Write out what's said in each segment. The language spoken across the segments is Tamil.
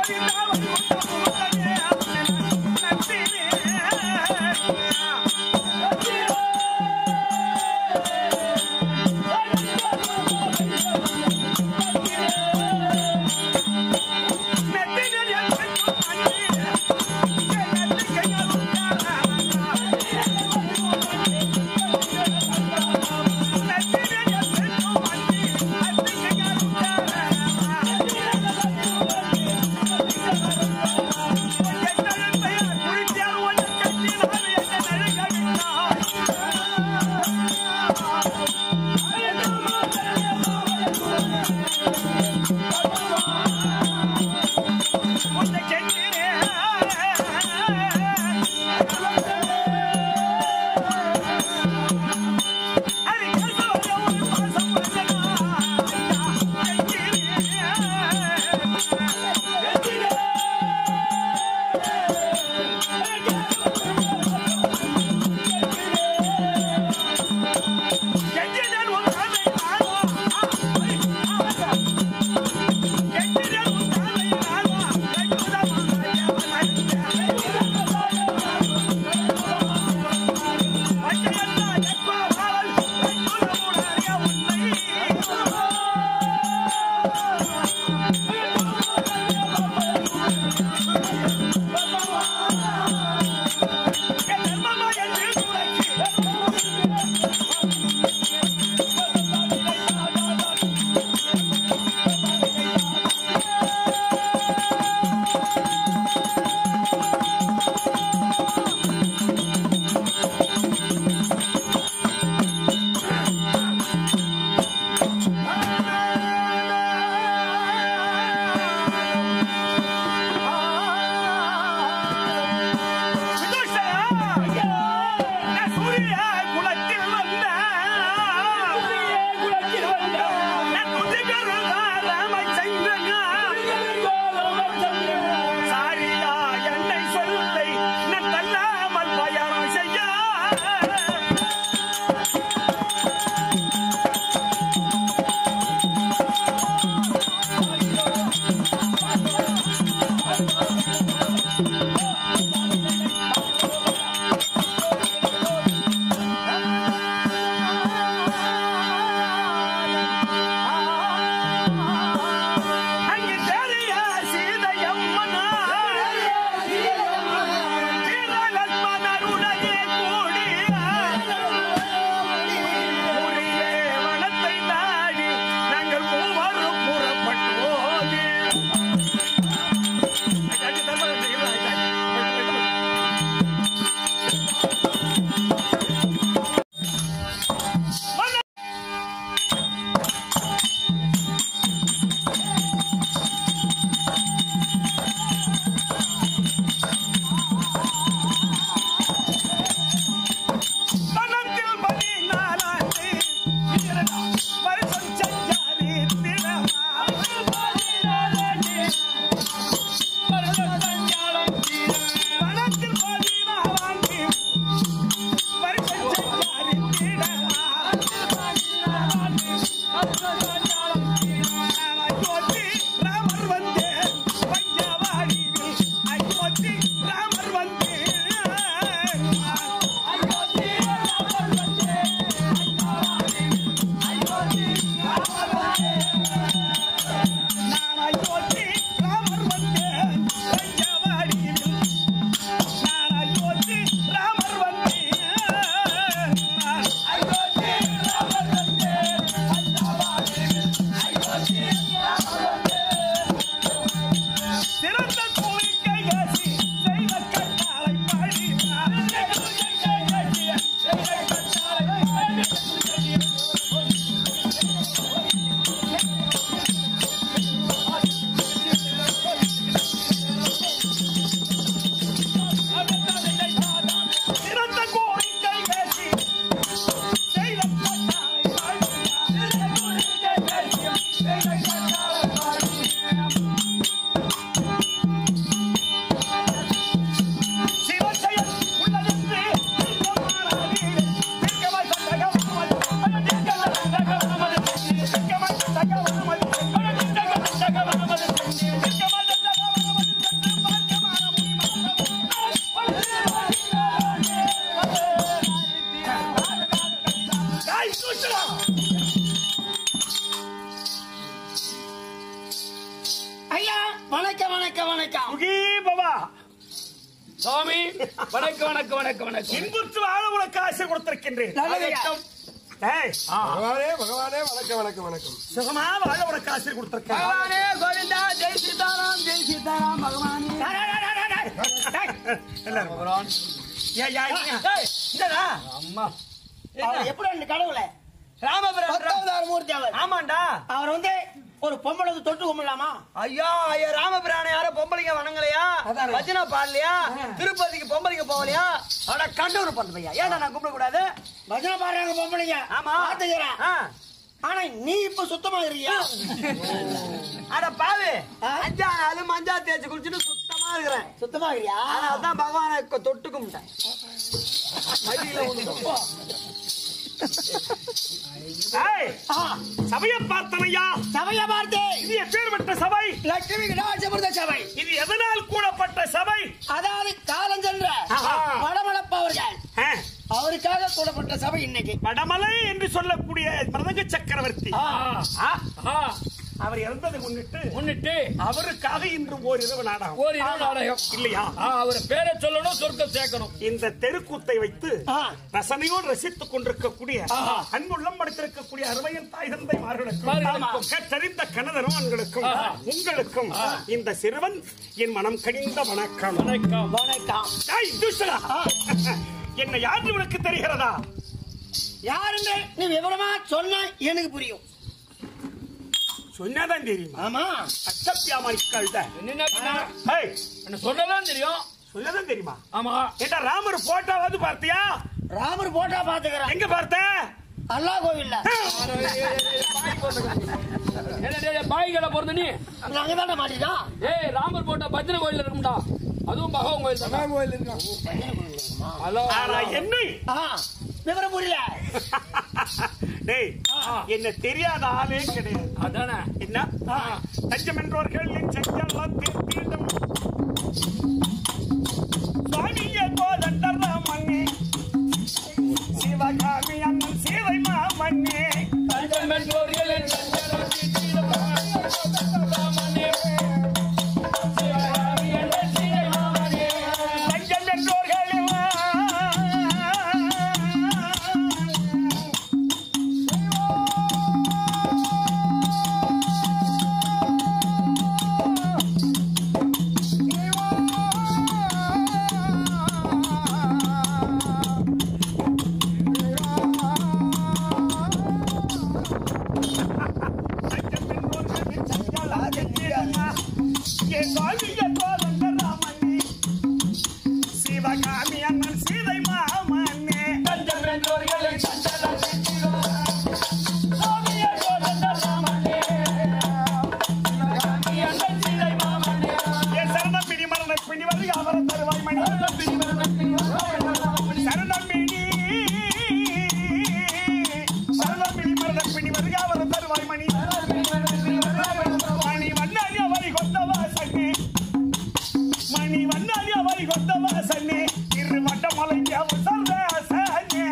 Thank you. சுவாமி வணக்கம் வணக்கம் வணக்கம் வணக்கம் இன்புற்று வாழ உனக்கு ஆசை கொடுத்திருக்கின்றேன் வணக்கம். ஏய், பகவானே பகவானே வணக்கம் வணக்கம் வணக்கம் சுகமா வாழ உனக்கு ஆசை கொடுத்திருக்கேன் பகவானே கோவிந்தா ஜெய் சீதாராம் ஜெய் சீதாராம் பகவானே டேய், டேய், டேய், டேய், டேய், டேய். எல்லாரும் பகவான் ஏய், ஏய், ஏய், என்னடா? அம்மா அவர் எப்படி அந்த கடவுளை ராமபுரம் பத்தாவது மூர்த்தி அவர் ஆமாண்டா அவர் வந்து ஒரு பொம்பளை வந்து தொட்டு கும்பிடலாமா ஐயா ஐயா ராமபிரான யாரும் பொம்பளைங்க வணங்கலையா அதானே. பஜனை பாடலையா திருப்பதிக்கு பொம்பளைங்க போகலையா அட கண்டவர் பண்ண பையா ஏன்டா நான் கும்பிட கூடாது பஜனை பாடுறாங்க பொம்பளைங்க ஆமா பாத்துக்கிறேன் ஆ. ஆனா நீ இப்ப சுத்தமா இருக்கியா அட பாவி ஆ? அஞ்சா நாள் மஞ்சா தேய்ச்சி குளிச்சுட்டு சுத்தமா இருக்கிறேன் சுத்தமா இருக்கியா அதனாலதான் பகவானை கொ- தொட்டு கும்பிட்டேன் மடியில ஒண்ணு. ஏய், ஆ, சபையை பார்த்தனையா சபைய பார்த்து இது எப்பேற்பட்ட சபை லட்சுமி கடாட்சமிருத சபை இது எதனால் கூடப்பட்ட சபை அதாவது காலம் சென்ற ஆஹா. வடமளப்பவர்கள் ஆ, அவருக்காக கூடப்பட்ட சபை இன்னைக்கு வடமலை என்று சொல்லக்கூடிய மருதங்க சக்கரவர்த்தி ஆ. ஆ, அவர் இறந்ததை முன்னிட்டு முன்னிட்டு அவருக்காக இன்று ஓரிரவு நாடகம் ஒரு இரவு நாடகம் இல்லையா ஆ, அவர் பேரை சொல்லணும் சொர்க்கம் சேர்க்கணும் இந்த தெருக்கூத்தை வைத்து ஆ. ரசனையோடு ரசித்துக் கொண்டிருக்கக்கூடிய ஆஹா. அன்புள்ளம் படுத்திருக்கக்கூடிய அருமையின் தாய் தந்தை மார்களுக்கும் மார்களுக்கும். கற்றறிந்த கணதரவான்களுக்கும் ஆஹா. உங்களுக்கும் இந்த சிறுவன் என் மனம் கனிந்த வணக்கம் வணக்கம் வணக்கம் ஏய், துஷ்டனா. என்னை யார் உனக்கு தெரிகிறதா யாருன்னு நீ விவரமா சொன்னா எனக்கு புரியும் சொன்னாதான் தெரியுமா ஆமா அச்சப்பியாமல் கழுத என்ன பின்ன? ஏய், என்ன சொல்லதான் தெரியும் சொன்னதான் தெரியுமா ஆமா ஏட்டா ராமர் போட்டோவாவது பார்த்தியா ராமர் போட்டா பாத்துக்கிறேன் எங்க பார்த்த அல்லா கோவில்ல என்ன டேய், பாய் கடை போறது நீ அங்க தானே மாட்டிட்டான் ஏய் ராமர் போட்ட பத்திர கோயில் இருக்கும்டா அதுவும் பகவான் கோயில் தான் கோயில் இருக்கான் ஹலோ ஆனா என்னை ஆ, விவரம் புரியல டேய் என்ன தெரியாத ஆளே கிடையாது அதானே என்ன தஞ்சம் என்றவர்கள் செஞ்செல்லாம் தீர்த்தீட்டம் சுவாமியே கோதண்டராமண்ணே சிவகாமி அண்ணன் சேவை மாமண்ணே தஞ்சம் என்றோர்களே சிவகாமி அண்ணன் சீதை மாமன்னே என் சரணம் பிடி மரண பிடி வந்து அவர தருவாய் மணி சரணம் பிடி சரணம் பிடி மரண பிடி வந்து அவர தருவாய் மணி மணி வண்ணாடி அவரை கொத்தவா சன்னே மணி வண்ணாடி அவரை கொத்தவா சன்னே இரு வட்ட மலை சொல்ற சன்னே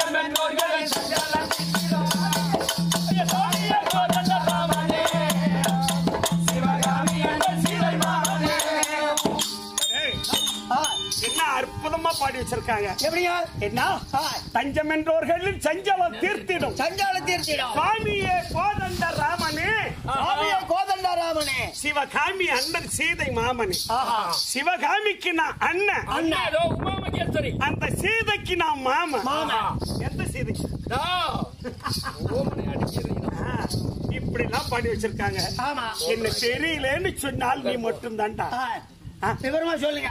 ஏய், ஆ, என்ன அற்புதமா பாடி வச்சிருக்காங்க எப்படிங்க என்ன ஆ, தஞ்சம் என்றோர்களில் சஞ்சலம் தீர்த்திடும் சஞ்சால தீர்த்திடம் சுவாமியே கோதண்ட ராமனே சாமிய கோதண்டராமனே சிவகாமி அண்ணன் சீதை மாமனே ஆஹா சிவகாமிக்கு நான் அண்ணன் அண்ணா ஏதோ உமா மகேஸ்வரி அந்த சீதைக்கு நான் மாமன் மாமா எந்த சீதைக்கு டா. ஓமனை அடிக்கிறீங்க ஆ, இப்படி எல்லாம் பாடி வச்சிருக்காங்க ஆமா என்ன தெரியலன்னு சொன்னால் நீ மட்டும் தான்டா ஆ, விவரமா சொல்லுங்க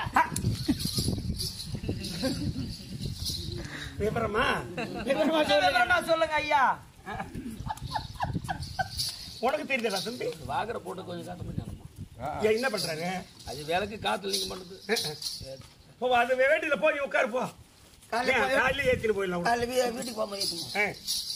விவரமா விவரமா சொல்லுங்க விவரமா சொல்லுங்க ஐயா உனக்கு தெரிஞ்சதா தம்பி வாகர போட்டு கொஞ்சம் காட்ட முடியும் ஏன் என்ன பண்றாங்க அது விளக்கு காத்துல நீங்க பண்ணுது போ அது வேண்டியில போய் உட்காரு போ காலையில போய் காலையில ஏத்திட்டு போயிடலாம் விடு. காலையில வீ- வீட்டுக்கு போகும்போது ஏத்துங்க. ஆ.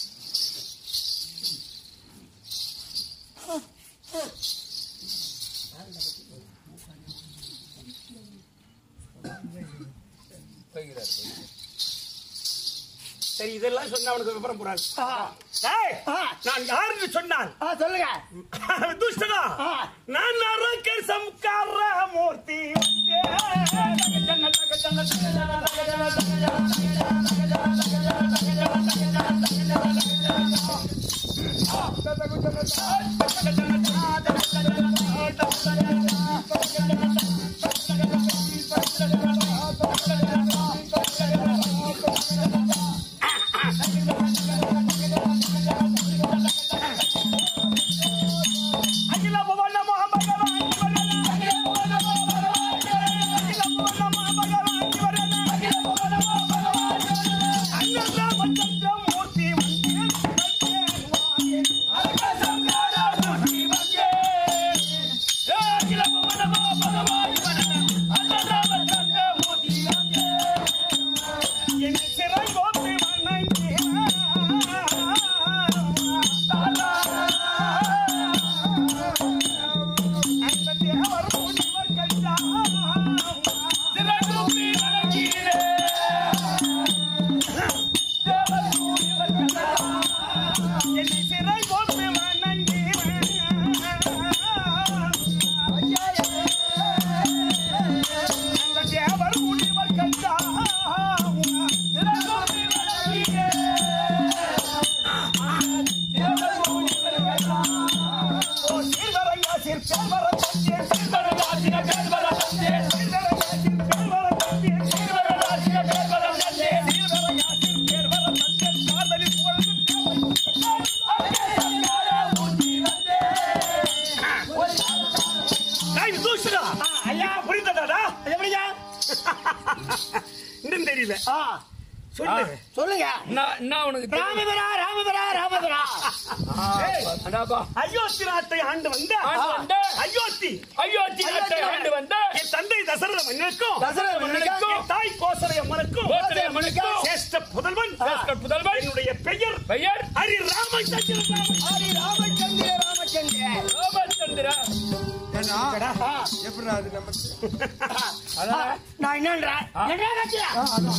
சரி இதெல்லாம் சொன்னா அவனுக்கு விவரம் புறாது ஆ, ஏய், ஆ. நான் யாருன்னு சொன்னான் ஆ, சொல்லுங்க துஷ்டனா ஆ. நான் அரக்க சம்கார மூர்த்தி அகில பவன மகாபகவான் அகில பவன மகாபகவான் அகில பவன மகாபகவான் அகில பவன மகாபகவான் அன்னத மச்சந்திர மூர்த்தி வந்தே வாயே அழக சங்கார மூர்த்தி வந்தே அகில பவன மகாபகவான் அன்னத மச்சந்திர மூர்த்தி வந்தே என் சிறை கோப்பி வணங்கி அந்த தேவர் முனிவர் கண்டா திரளும்பி வணங்கினே தேவர் முனிவர் கண்டா என்னை சிறை கோப்பி வணங்கி அந்த தேவர் முனிவர் கண்டா திரளும்பி வணங்கினே தேவர் முனிவர் கண்டா ஓ சீர்வரையா சீர்பேர்வர தந்தே சீர்வரையா சீர்பேர்வர தந்தே சீர்வரையா சீர்பேர்வர தந்தே சீர்வரையா சீர்பேர்வர தந்தே சீர்வரையா சீர்பேர்வர தந்தே காதலி புகழ்ந்து அங்கே சங்கார மூர்த்தி வந்தே டேய் தூஷணா ஐயா புரிந்ததாடா எப்படியா இன்னும் தெரியல ஆ, சொல்லு சொல்லுங்க நான் என்ன உனக்கு தெரியும்? ராமபுரா ராமபுரா ராமபுரா ஏய், அடாப்பா. அயோத்தி நாட்டை ஆண்டு வந்த ஆண்டு வந்த அயோத்தி அயோத்தி நாட்டை ஆண்டு வந்த என் தந்தை தசரத மன்னனுக்கும் தசரத மன்னனுக்கும் என் தாய் கோசலை அம்மனுக்கும் கோசலை அம்மனுக்கும் சேஷ்ட புதல்வன் சேஷ்ட புதல்வன் என்னுடைய பெயர் பெயர் ஹரி ராமச்சந்திரன் ஹரி ராமச்சந்திர ராமச்சந்திர ராமச்சந்திரா ஏன்னா, எப்படிடா அது நம்ம நான் என்னன்றா என்ன கட்சியா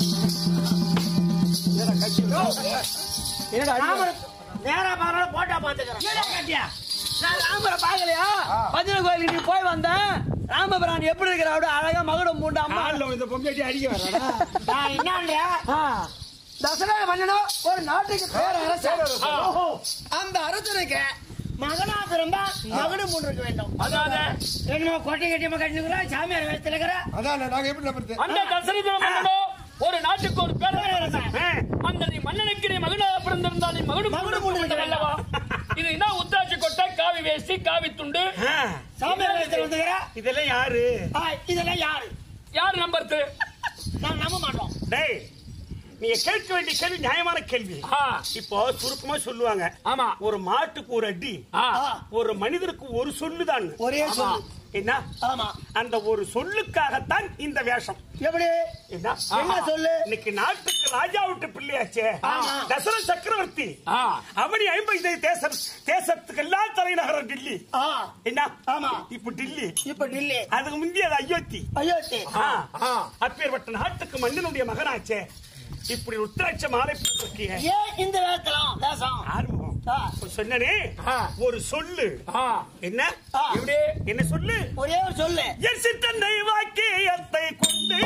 ராமர் நேரா பாருங்க போட்டா பாத்துக்கிறேன் என்ன கட்சியா நான் ராமரை பார்க்கலையா பஜனை கோயிலுக்கு நீ போய் வந்தேன் ராமபிரான் எப்படி இருக்கிற அப்படி அழகா மகுடம் பூண்டு அம்மா இந்த பொங்கட்டி அடிக்க வரடா நான் என்னன்றா தசரத மன்னனும் ஒரு நாட்டுக்கு பேரரசர் ஓஹோ. அந்த அரசனுக்கு மகனா பிறந்தா மகனு மூன்று இருக்க வேண்டும் அதாத என்ன கொட்டை கட்டியமா கட்டினுக்கிறா சாமியார் வேஷத்துல இருக்கிற அதான் நாங்க எப்படி நம்புறது அந்த தசரத மன்னனோ ஒரு நாட்டுக்கு ஒரு பேரரசன் அந்த நீ மன்னனுக்கு நீ மகனாக பிறந்திருந்தால் நீ மகனும் மகனும் மகனும் உண்டு அல்லவா இது என்ன உத்தாட்சி கொட்டை காவி வேஷ்டி காவி துண்டு சாமியார் வேஷத்துல வந்துக்கிறா இதெல்லாம் யாரு இதெல்லாம் யாரு யார் நம்பர்த்து நான் நம்ப மாட்டோம் டேய் நீங்க கேட்க வேண்டிய கேள்வி நியாயமான கேள்வி ஆ, இப்போ சுருக்கமா சொல்லுவாங்க ஆமா ஒரு மாட்டுக்கு ஒரு அடி ஆ, ஒரு மனிதருக்கு ஒரு சொல்லுதான் ஒரே சொல்லு என்ன ஆமா அந்த ஒரு சொல்லுக்காகத்தான் இந்த வேஷம் எப்படி என்ன என்ன சொல்லு இன்னைக்கு நாட்டுக்கு ராஜா விட்டு பிள்ளையாச்சே ஆமா. தசரத சக்கரவர்த்தி ஆ. அவனி ஐம்பது தேசம் தேசத்துக்கு எல்லாம் தலைநகரம் டில்லி ஆ என்ன ஆமா. இப்ப டில்லி இப்ப டில்லி அதுக்கு முந்தைய அது அயோத்தி அயோத்தி ஆ. ஆ. அப்பேற்பட்ட நாட்டுக்கு மன்னனுடைய மகனாச்சே இப்படி உத்திராட்ச மாலை போட்டிருக்கிய ஏன் இந்த வேக்கலாம் தேசம் ஆர்வம் ஆ, சொன்னனே ஆ. ஒரு சொல்லு ஆ. என்ன ஆ. எப்படி என்ன சொல்லு ஒரே ஒரு சொல்லு என் சித்தன்னை வாக்கியத்தை கொண்டு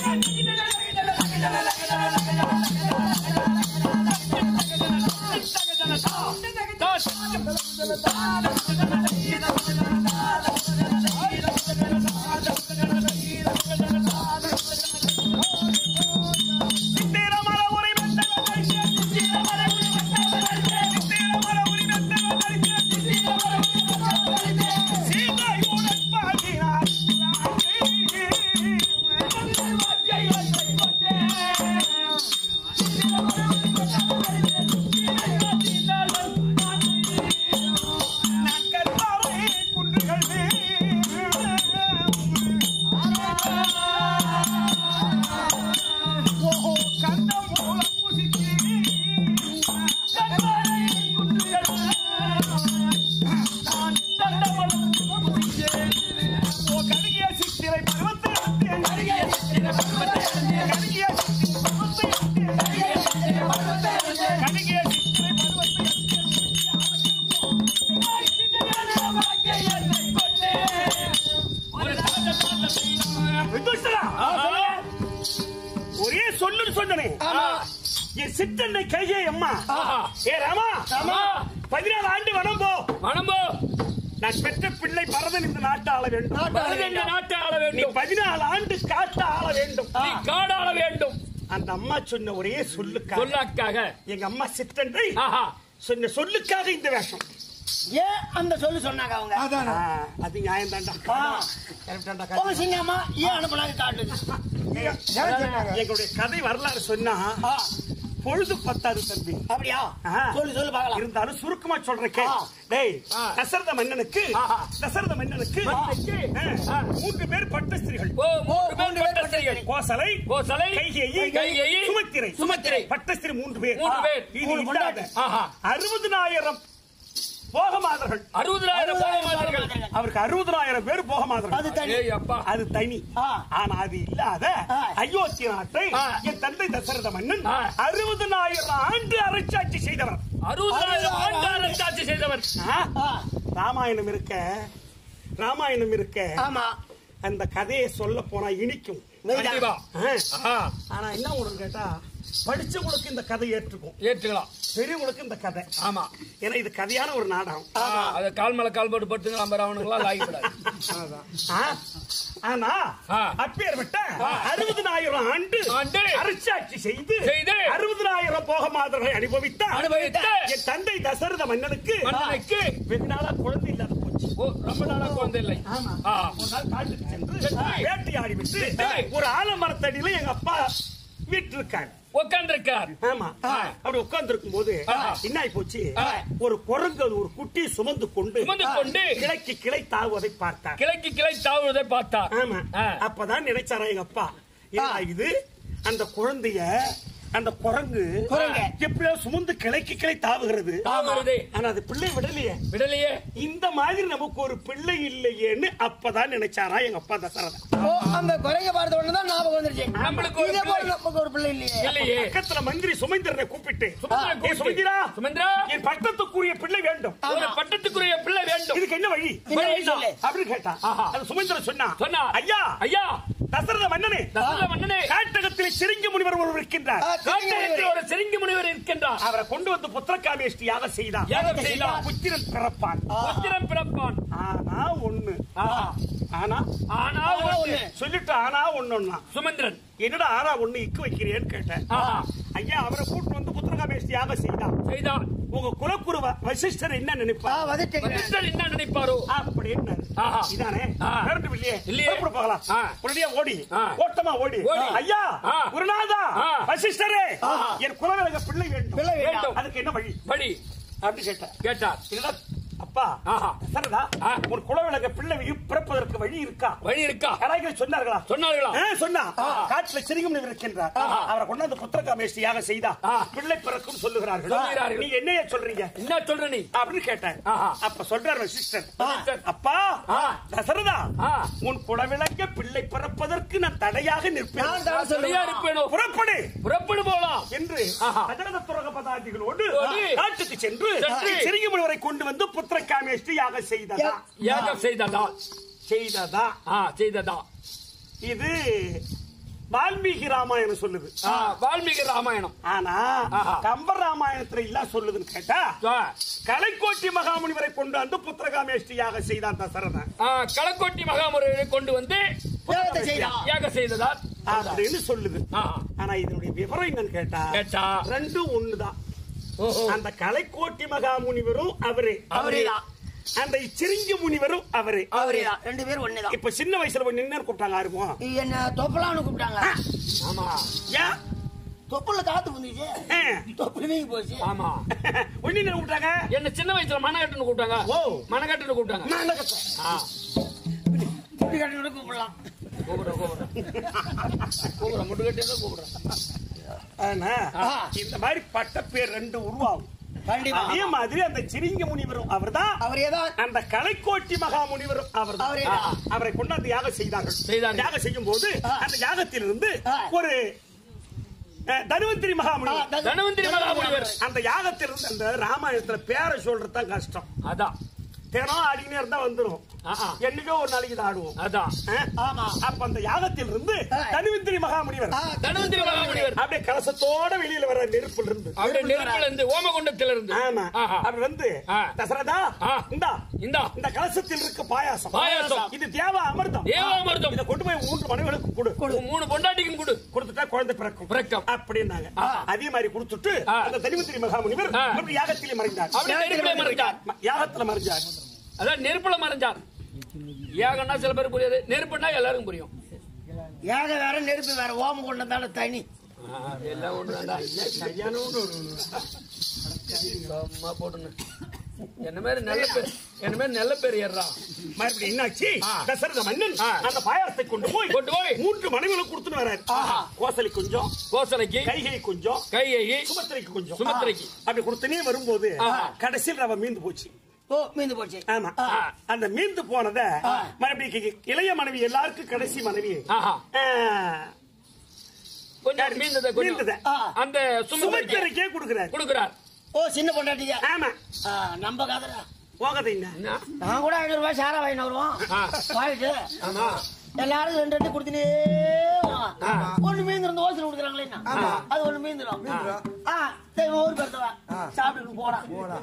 சித்திரமர உரை மண்டலத்தை சித்திரமர உரை மண்டலத்தை சித்திரமர உரை மண்டலத்தை சித்திரமர உரை மண்டலத்தை சீதை உடன் பாடினார் கருவாவை குன்றுகள் ஓஹோ கண்டம் மூலம் புசித்து ஓ கருகிய சித்திரை பருவத்தை அட்டேன். கருகிய சித்திரை பருவத்தை அட்டேன். கருகிய சித்திரை பருவத்தை அட்டேன். கருகிய சித்திரை பருவத்தை விதுஷரா, ஒரே சொல்லுன்னு சொன்னனே ஆமா. என் சித்தன்னை கையே அம்மா ஆஹா. ஏ ராமா ராமா. பதினாலு ஆண்டு வனம் போ மனம்போ நான் பெற்ற பிள்ளை பரதன் இந்த நாட்டை ஆள வேண்டும் பரதென்ற நாட்டை ஆள நீ வேண்டும் பதினாலு ஆண்டு காட்ட ஆள வேண்டும் நீ காடாள வேண்டும் அந்த அம்மா சொன்ன ஒரே சொல்லுக்காக சொல்லாக்காக எங்க அம்மா சித்தன்றை ஆஹா சொன்ன சொல்லுக்காக இந்த வேஷம் ஏன் அந்த சொல்லு சொன்னாங்க அவங்க அதான் ஆ, அது நியாயம் தாண்டா உங்க சிங்கம்மா ஏன் அனுப்பலாங்க காட்டுது ஏன் சொன்னாங்க எங்களுடைய கதை வரலாறு சொன்னா ஆ, பொழுது பத்தாது தம்பி அப்படியா ஆ. சொல்லு சொல்லு பார்க்கலாம் இருந்தாலும் சுருக்கமா சொல்றேன் கே ஆ. டேய் ஆ. தசரத மன்னனுக்கு ஆஹா. தசரத மன்னனுக்கு மன்னனுக்கு. ஆ, மூன்று பேர் பட்டஸ்திரிகள் ஓ மூன்று பேர் பட்டஸ்திரிகள் கோசலை கோசலை கைகேயி கைகேயி, சுமத்திரை சுமித்திரை. பட்டஸ்திரி மூன்று பேர் மூன்று பேர். இது மூணு இல்லாத ஆஹா. அறுபதனாயிரம் போகமாதர்கள் அறுபதாயிரம் போகமாதர்கள் அவருக்கு அறுபதனாயிரம் பேர் போகமாதர்கள் அது தனி ஏய் அப்பா அது தனி ஆ. ஆனா அது இல்லாத ஆ. அயோத்தி நாட்டை ஆ. என் தந்தை தசரத மன்னன் ஆ. அறுபதனாயிரம் ஆண்டு அரசாட்சி செய்தவர் அறுபதாயிரம் ஆண்டு அரசாட்சி செய்தவர் ஆ? ஆ, ராமாயணம் இருக்க ராமாயணம் இருக்க ஆமா அந்த கதையை சொல்ல போனா இனிக்கும் கண்டிப்பா ஆ. ஆஹா ஆனா என்ன ஒண்ணு கேட்டா படிச்சவங்களுக்கு இந்த கதை ஏற்றுக்கும் ஏற்றுக்கலாம் பெரியவங்களுக்கு இந்த கதை ஆமா ஏன்னா இது கதையான ஒரு நாடகம் ஆ, அது கால் மேல கால் போட்டு படுத்துங்க நம்ம அவனுக்குலாம் லாய்க்கப்படாது ஆ? ஆனா ஆ. அப்பேற்பட்ட அறுபதனாயிரம் ஆண்டு ஆண்டு அரசாட்சி செய்து செய்து அறுபதனாயிரம் போக மாதர்களை அனுபவித்த அனுபவித்த என் தந்தை தசரத மன்னனுக்கு மன்னனுக்கு வெகு நாளா குழந்தை இல்லாத போச்சு ஓ ரொம்ப நாளா குழந்தை இல்லை ஆமா ஆ. ஒரு நாள் காட்டுக்கு சென்று சென்று வேட்டையாடி விட்டு சரி. ஒரு ஆலமரத்தடியில எங்க அப்பா வீட்டு இருக்காரு உட்கார்ந்திருக்கார் ஆமா அப்படி உட்கார்ந்து இருக்கும் போது ஆஹா. என்ன ஆகி போச்சு ஆ. ஒரு குரங்கு அது ஒரு குட்டி சுமந்து கொண்டு சுமந்து கொண்டு கிளைக்கு கிளை தாவுவதை பார்த்தார் கிளைக்கு கிளை தாவுவதை பார்த்தார் ஆமா ஆ. அப்பதான் நினைச்சாரா எங்க அப்பா என்னடா இது அந்த குழந்தைய அந்த குரங்கு குரங்கு. எப்படியோ சுமந்து கிளைக்கு கிளை தாவுகிறது தாவுகிறது. ஆனா அது பிள்ளை விடலையே விடலையே இந்த மாதிரி நமக்கு ஒரு பிள்ளை இல்லையேன்னு அப்பதான் நினைச்சாரா எங்க அப்பா தசரதன் ஓ, அந்த குறைங்க பார்த்த உடனே தான் ஞாபகம் வந்துருச்சு நம்மளுக்கு ஒரு இதே போல பிள்ளை. நமக்கு ஒரு பிள்ளை இல்லையே இல்லையே பக்கத்துல மந்திரி சுமந்திரனை கூப்பிட்டு சுமந்திரனை ஏய், கூப்பிட்டு, சுமந்திரா சுமந்திரா என் பட்டத்துக்குரிய பிள்ளை வேண்டும் ஒரு பட்டத்துக்குரிய பிள்ளை வேண்டும் இதுக்கு என்ன வழி என்ன வழி வழிதான். சொல்லு. அப்படின்னு கேட்டான் ஆஹா. அது சுமந்திரன் சொன்னா சொன்னார் ஐயா ஐயா தசரத மன்னனே தசரத மன்னனே காட்டகத்தில் சிரிங்க முனிவர் ஒருவர் இருக்கின்றார் ஆ, காட்டகத்தில் ஒரு செருங்கி முனிவர் இருக்கின்றார் அவரை கொண்டு வந்து புத்திரகாமேஷ்டியாக செய்தார் யாகம் செய்தார். புத்திரன் பிறப்பான் புத்திரன் பிறப்பான் ஆனா ஒண்ணு ஆஹா. ஆனா ஆனா ஆனா ஒண்ணு ஒண்ணு. சொல்லிட்டு ஆனா ஒண்ணுன்னா சுமந்திரன் என்னடா ஆனா ஒண்ணு இக்கு வைக்கிறேன்னு கேட்டேன் ஆஹா. ஐயா அவரை கூட்டு வந்து புத்திரகாமேஷ்டியாக செய்தார் செய்தான் உங்க குலக்குரு வ- வசிஷ்டர் என்ன ஆ, நினைப்பார் வதட்டீங்க. வசிஷ்டர் என்ன நினைப்பாரோ அப்படின்னு ஆஹா. இதானே ஆ. கரண்ட் இல்லையே இல்லையே. புறப்பட போகலாம் ஆ. உடனே ஓடி ஆ. ஓட்டமா ஓடி ஓடி. ஐயா ஆ. குருநாதா ஆ. வசிஷ்டரே என் குலவிலக பிள்ளை வேண்டும் பிள்ளை வேண்டும். வேண்டாம். அதுக்கு என்ன வழி படி அப்படின்னு கேட்டேன் கேட்டார் இல்லடா அப்பா ஆஹா. சரிடா ஆ. உன் குலவிலக பிள்ளை பிறப்பதற்கு வழி இருக்கா வழி இருக்கா கடாய்கள் சொன்னார்களா சொன்னார்களா ஆ, சொன்னா காட்டுல சிரிகம் இருக்கின்றார் அவரை கொண்டாந்து புத்திரகாமேஷ்டியாக செய்தா ஆ. பிள்ளை பிறக்கும் சொல்லுகிறார்கள் சொல்லுகிறார்கள். நீ என்னைய சொல்றீங்க என்ன சொல்ற நீ அப்படின்னு கேட்டேன் ஆஹா. அப்ப சொல்றார் வசிஷ்டர் வசிஷ்டர். அப்பா ஆ. தசரதா ஆ. உன் குலவிளக்க பிள்ளை பிறப்பதற்கு நான் தடையாக நான் நிற்பேன் தடை சரியா சொல்லுவேன். இருப்பேனோ புறப்படு புறப்படு போலாம் என்று ஆஹா. அஜரத துரக பதாதிகளோடு ஓடி. காட்டுக்கு சென்று சென்று. சிறிய முனிவரை கொண்டு வந்து புத்திர காமேஷ்டியாக செய்ததா யாகம் செய்ததா செய்ததா ஆ செய்ததா இது வால்மீகி ராமாயணம் சொல்லுது ஆ, வால்மீகி ராமாயணம் ஆனா ஆஹா. கம்ப ராமாயணத்துல இல்ல சொல்லுதுன்னு கேட்டா ஆ, கலைக்கோட்டி மகாமுனிவரை கொண்டு வந்து புத்திரகாமேஷ்டியாக செய்தான் தசரதன் ஆ, களக்கோட்டி மகாமுறையை கொண்டு வந்து யாகத்தை செய்தான். யாகம் செய்ததா அப்படின்னு சொல்லுது ஆ, ஆனா இதனுடைய விவரம் என்னன்னு கேட்டா கேட்டா ரெண்டும் ஒண்ணுதான் ஓஹோ அந்த கலைக்கோட்டி மகாமுனிவரும் அவரே அவரேதான். அந்த சிரிங்கி முனிவரும் அவரே அவரேதான். ரெண்டு பேரும் ஒண்ணுதான் இப்ப சின்ன வயசுல போய் நின்னு கூப்பிட்டாங்க யாருமோ என்ன தொப்பலான்னு கூப்பிட்டாங்க ஆமா ஏன் தொப்பல காத்து வந்துச்சு ஆ. தொப்பல் வீங்கி போச்சு ஆமா ஒண்ணு என்ன கூப்பிட்டாங்க என்ன சின்ன வயசுல மனகட்டுன்னு கூப்பிட்டாங்க ஓ. மனகட்டுன்னு கூப்பிட்டாங்க நான் என்ன கத்தேன்? ஆ, இப்படி கட்டி கூப்பிடலாம் கூப்பிடுறேன் கூப்பிடுறேன் கூப்பிடுறேன் முட்டுக்கட்டி தான் கூப்பிடுறேன் ஆனா, ஆ. இந்த மாதிரி பட்ட பேர் ரெண்டு உருவாகும் கண்டிப்பா அதே மாதிரி அந்த சிரிங்க முனிவரும் அவர்தான் அவரேதான் அந்த கலைக்கோட்டி மகா முனிவரும் அவர்தான் அவரேதான். அவரை கொண்டாந்து யாகம் செய்தார்கள் செய்தார்கள். யாகம் செய்யும் போது ஆ. அந்த யாகத்திலிருந்து ஆ. ஒரு அஹ், தனுவந்திரி மகாமுனிவர் தனவந்திரி மகாமுனிவர் அந்த யாகத்திலிருந்து அந்த ராமாயணத்துல பேரை சொல்றது தான் கஷ்டம் அதான் தினம் ஆடினே இருந்தா வந்துரும் ஆஹா. என்னைக்கோ ஒரு நாளைக்கு தான் ஆடுவோம் அதான் ஆ? ஆமா அப்ப அந்த யாகத்தில் இருந்து ஆ. தனிவிந்திரி மகாமுனிவர் ஆ, தனுந்திரி மகாமுனிவர் அப்படியே கலசத்தோட வெளியில வர நெருப்புல இருந்து அவருடைய நெருப்புல இருந்து ஓமகுண்டத்துல இருந்து ஆமா ஆஹா. அப்படி வந்து ஆ. தசரதா ஆ. இந்தா இந்தா இந்த கலசத்தில் இருக்க பாயாசம் பாயாசம். இது தேவ அமிர்தம் தேவாமிர்தம். இதை கொண்டு போய் மூன்று மனைவிகளுக்கு கொடு மூணு பொண்டாட்டிக்கும் கொடு கொடுத்துட்டா குழந்தை பிறக்கும் பிறக்கும். அப்படின்னாங்க அதே மாதிரி கொடுத்துட்டு ஆ. அந்த தனிமந்திரி மகாமுனிவர் ஆ. அப்படி யாகத்திலே மறைந்தார் அப்படியே நெருப்புல மறைஞ்சார் ம- யாகத்துல மறைஞ்சார் அதான் நெருப்புல மறைஞ்சார் ஏகன்னா சில பேர் புரியாது நெருப்புன்னா எல்லாருக்கும் புரியும் ஏக வேற நெருப்பு வேற ஓம கொண்டதால தனி ஆ, எல்லாம் ஒண்ணுதான்டா. சரியான ஒரு- ஒரு- சும்மா போட்டுன்னு என்ன மாதிரி நல்ல பேர் என்ன மாதிரி நல்ல பேர் ஏறா மறுபடியும் என்னாச்சு ஆ. தசரத மன்னன் ஆ. அந்த பாயாசத்தை கொண்டு போய் கொண்டு போய் மூன்று மனைவிகளுக்கு கொடுத்துட்டு வராரு கோசலி கொஞ்சம் கோசலைக்கு கைகை கொஞ்சம் கையை சுமத்திரைக்கு கொஞ்சம் சுமத்திரைக்கு. அப்படி கொடுத்தனே வரும்போது ஆ. கடைசியில் ரவ மீந்து போச்சு ஓ மீந்து போச்சு ஆமா அந்த மீந்து போனத மறுபடியும் கி- இளைய மனைவி எல்லாருக்கும் கடைசி மனைவி ஆஹா. ஆ, கொஞ்சம் மீந்ததை கொஞ்சம் மீந்ததை. ஆ. அந்த சுமத்திரைக்கு சுமத்திரைக்கே கொடுக்கிறார் கொடுக்கிறார் ஓ சின்ன பொண்டாட்டிங்க ஆமா ஆ, நம்ம கதரா போகதை என்ன என்ன? நான் கூட ஐநூறு ரூபாய் சாரா வாங்கிட்டு வருவோம் ஆ. வாங்கிட்டு ஆமா எல்லாரும் ரெண்டு ரெண்டு கொடுத்துனே வருவான். ஒண்ணு மீந்திருந்து ஓசல் கொடுக்குறாங்களே என்ன? அது ஒண்ணு மீந்துரும் ஆ சரி ஊர் பெருத்தவா சாப்பிட்டு போடா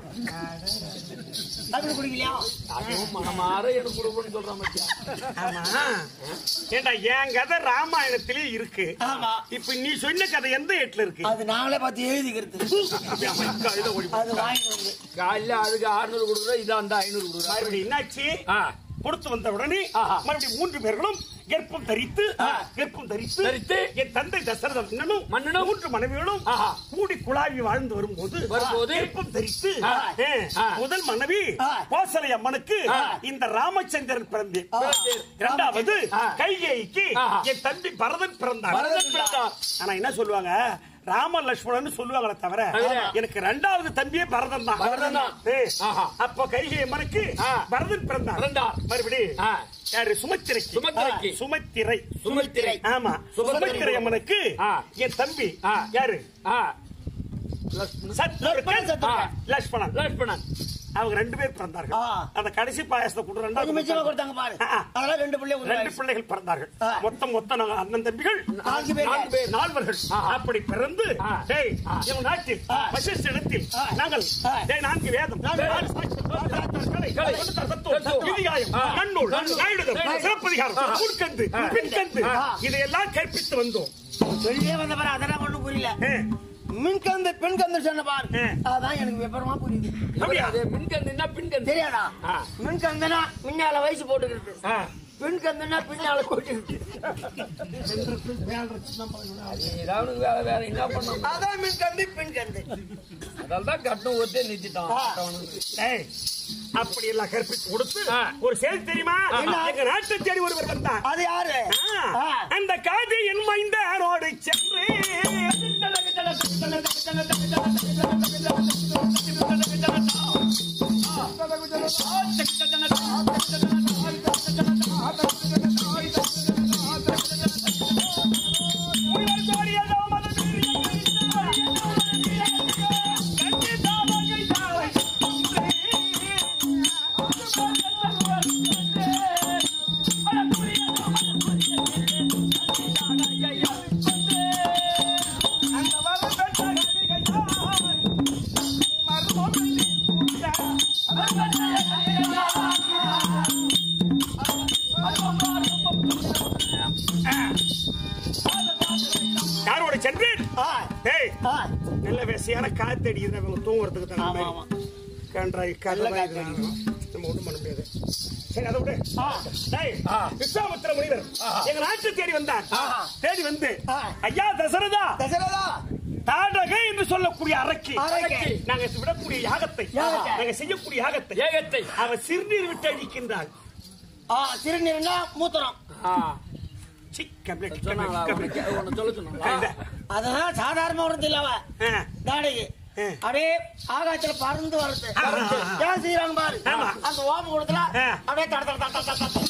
அப்படி குடிக்கலையா அதுவும் மனமாற எனக்கு கொடுக்கணும்னு சொல்ற மச்சான் ஆமா ஏண்டா என் கதை ராமாயணத்திலே இருக்கு ஆமா இப்ப நீ சொன்ன கதை எந்த ஏட்ல இருக்கு அது நாங்களே பார்த்து எழுதிக்கிறது இதை ஓடி போ. அது வாங்கிட்டு வந்து காலைல அதுக்கு அறுநூறு கொடுக்குறோம் இதான் அந்த ஐநூறு கொடுக்குறோம் மறுபடியும் என்னாச்சு ஆ. கொடுத்து வந்த உடனே ஆஹா. மறுபடியும் மூன்று பேர்களும் கர்ப்பம் தரித்து கர்ப்பம் தரித்து தரித்து என் தந்தை தசரத மன்னனும் மன்னனும் மூன்று மனைவிகளும் ஆஹா. கூடி குழாவி வாழ்ந்து வரும்போது வரும்போது கர்ப்பம் தரித்து ஆ. ஏ, ஆ. முதல் மனைவி ஆ. கோசலை அம்மனுக்கு இந்த ராமச்சந்திரன் பிறந்தேன் பிறந்தேன். இரண்டாவது ஆ. கைகேயிக்கு ஆஹா. என் தம்பி பரதன் பிறந்தார் பரதன் பிறந்தார். ஆனா என்ன சொல்லுவாங்க ராம லட்சுமணன் சொல்லுவாங்களே தவிர தவிர. எனக்கு ரெண்டாவது தம்பியே பரதன் தான் பரதன் தான். ஏய், ஆஹா. அப்போ கைகை அம்மனுக்கு ஆ. பரதன் பிறந்தார் பிறந்தார். மறுபடி ஆ. யாரு சுமத்திரைக்கு சுமத்திரைக்கு. சுமத்திரை சுமத்திரை. ஆமா சுமத்திரை. சுமத்திரை அம்மனுக்கு ஆ. என் தம்பி ஆ. யாரு ஆ. சத்ருகன், சத்ருகன். லட்சுமணன் லட்சுமணன் அவங்க ரெண்டு பேர் பிறந்தார்கள் ஆ. அந்த கடைசி பாயசத்தை கொண்டு கொஞ்சம் மிச்சமா ரெண்டாவது கொடுத்தாங்க பாரு ஆ, ஆ. அதெல்லாம் ரெண்டு பிள்ளை ரெண்டு பிள்ளைகள் பிறந்தார்கள் ஆ. மொத்தம் மொத்தம் நாங்க அண்ணன் தம்பிகள் நான்கு பேர். நான்கு பேர் நால்வர்கள் அப்படி பிறந்து ஆ. டேய் ஆ. இவன் நாட்டில் ஆ. வசிஷ்ட இடத்தில் ஆ. நாங்கள் ஆ. டேய் நான்கு வேதம் நாலு சாட்சி, நாலு கலை, கலை, தொண்ணூத்தாறு தத்துவம், தத்துவம், விதிகாயம், ஆ. நன்னூல், நன்னூல், நாயுடுதம், நாயுடுதம், சிலப்பதிகாரம், ஆ. முற்கந்து, ஆ. பின்கந்து ஆ. இதையெல்லாம் கற்பித்து வந்தோம் வெளியே வந்த பாரு அதெல்லாம் ஒண்ணும் புரியல ஏ, மின்கந்து பெண்கந்து சொன்ன பாரு ஆ. அதான் எனக்கு விபரமா புரியுது அப்படியா? அது மின்கந்துன்னா பின்கந்து தெரியாதா ஆ. மின்கந்துனா முன்னால வயசு போட்டுக்கிறது ஆ. பெண்கந்துனா பின்னால கொட்டிக்கிறது ஏதாவது வேற வேற என்ன பண்ணணும் அதான் மின்கந்து பெண்கந்து அதால தான் கட்டணம் ஒருத்தே நிறுத்திட்டான் டேய், அப்படி எல்லாம் கற்பித்து கொடுத்து ஆ. ஒரு செய்தி தெரியுமா என்ன? எங்க நாட்டை தேடி ஒருவர் வந்தார் அது யாரு ஆ, ஆ. அந்த காதி என் மைந்தனோடு சென்று உயிர் கோரியதோ அந்த வரம் பெற்ற கடிகையாய் மர்மம் யாரோட சென்றேன் ஆ, டேய் ஆ. நல்ல வேசையான காத்தடி இவங்க தூங்குறதுக்கு தான் ஆமா, ஆமா. கன்றாய் நல்ல கல்ல காத்தடி. நம்ம ஒண்ணும் பண்ண முடியாது சரி அதை விடு ஆ. டேய் விஸ்வாமித்திர முனிவர் எங்க நாட்டை தேடி வந்தார் ஆஹா. தேடி வந்து ஆ. ஐயா தசரதா தசரதா தாடகை என்று சொல்லக்கூடிய அரக்கி அரக்கி. நாங்க விடக்கூடிய யாகத்தை யாகத்தை. நாங்க செய்யக்கூடிய யாகத்தை ஏகத்தை அவ சிறுநீர் விட்டு அழிக்கின்றாள் ஆ சிறுநீர்னா மூத்திரம் ஆ. சி, கம்ப்ளீட், சொன்னாங்களா கம்ப்ளீட், உனக்கு? உன்னை சொல்ல சொன்னாங்களா கம்ப்ளீட். அதெல்லாம் சாதாரண வரது இல்ல அவ ஆ. தாடகை ஆ. அப்படியே ஆகாயத்துல பறந்து வருது ஆ, ஆ, ஆ. ஏன் செய்யறாங்க பாரு ஆமா. அந்த ஓம கூடத்துல ஆ. அப்படியே தட தட தட தட தட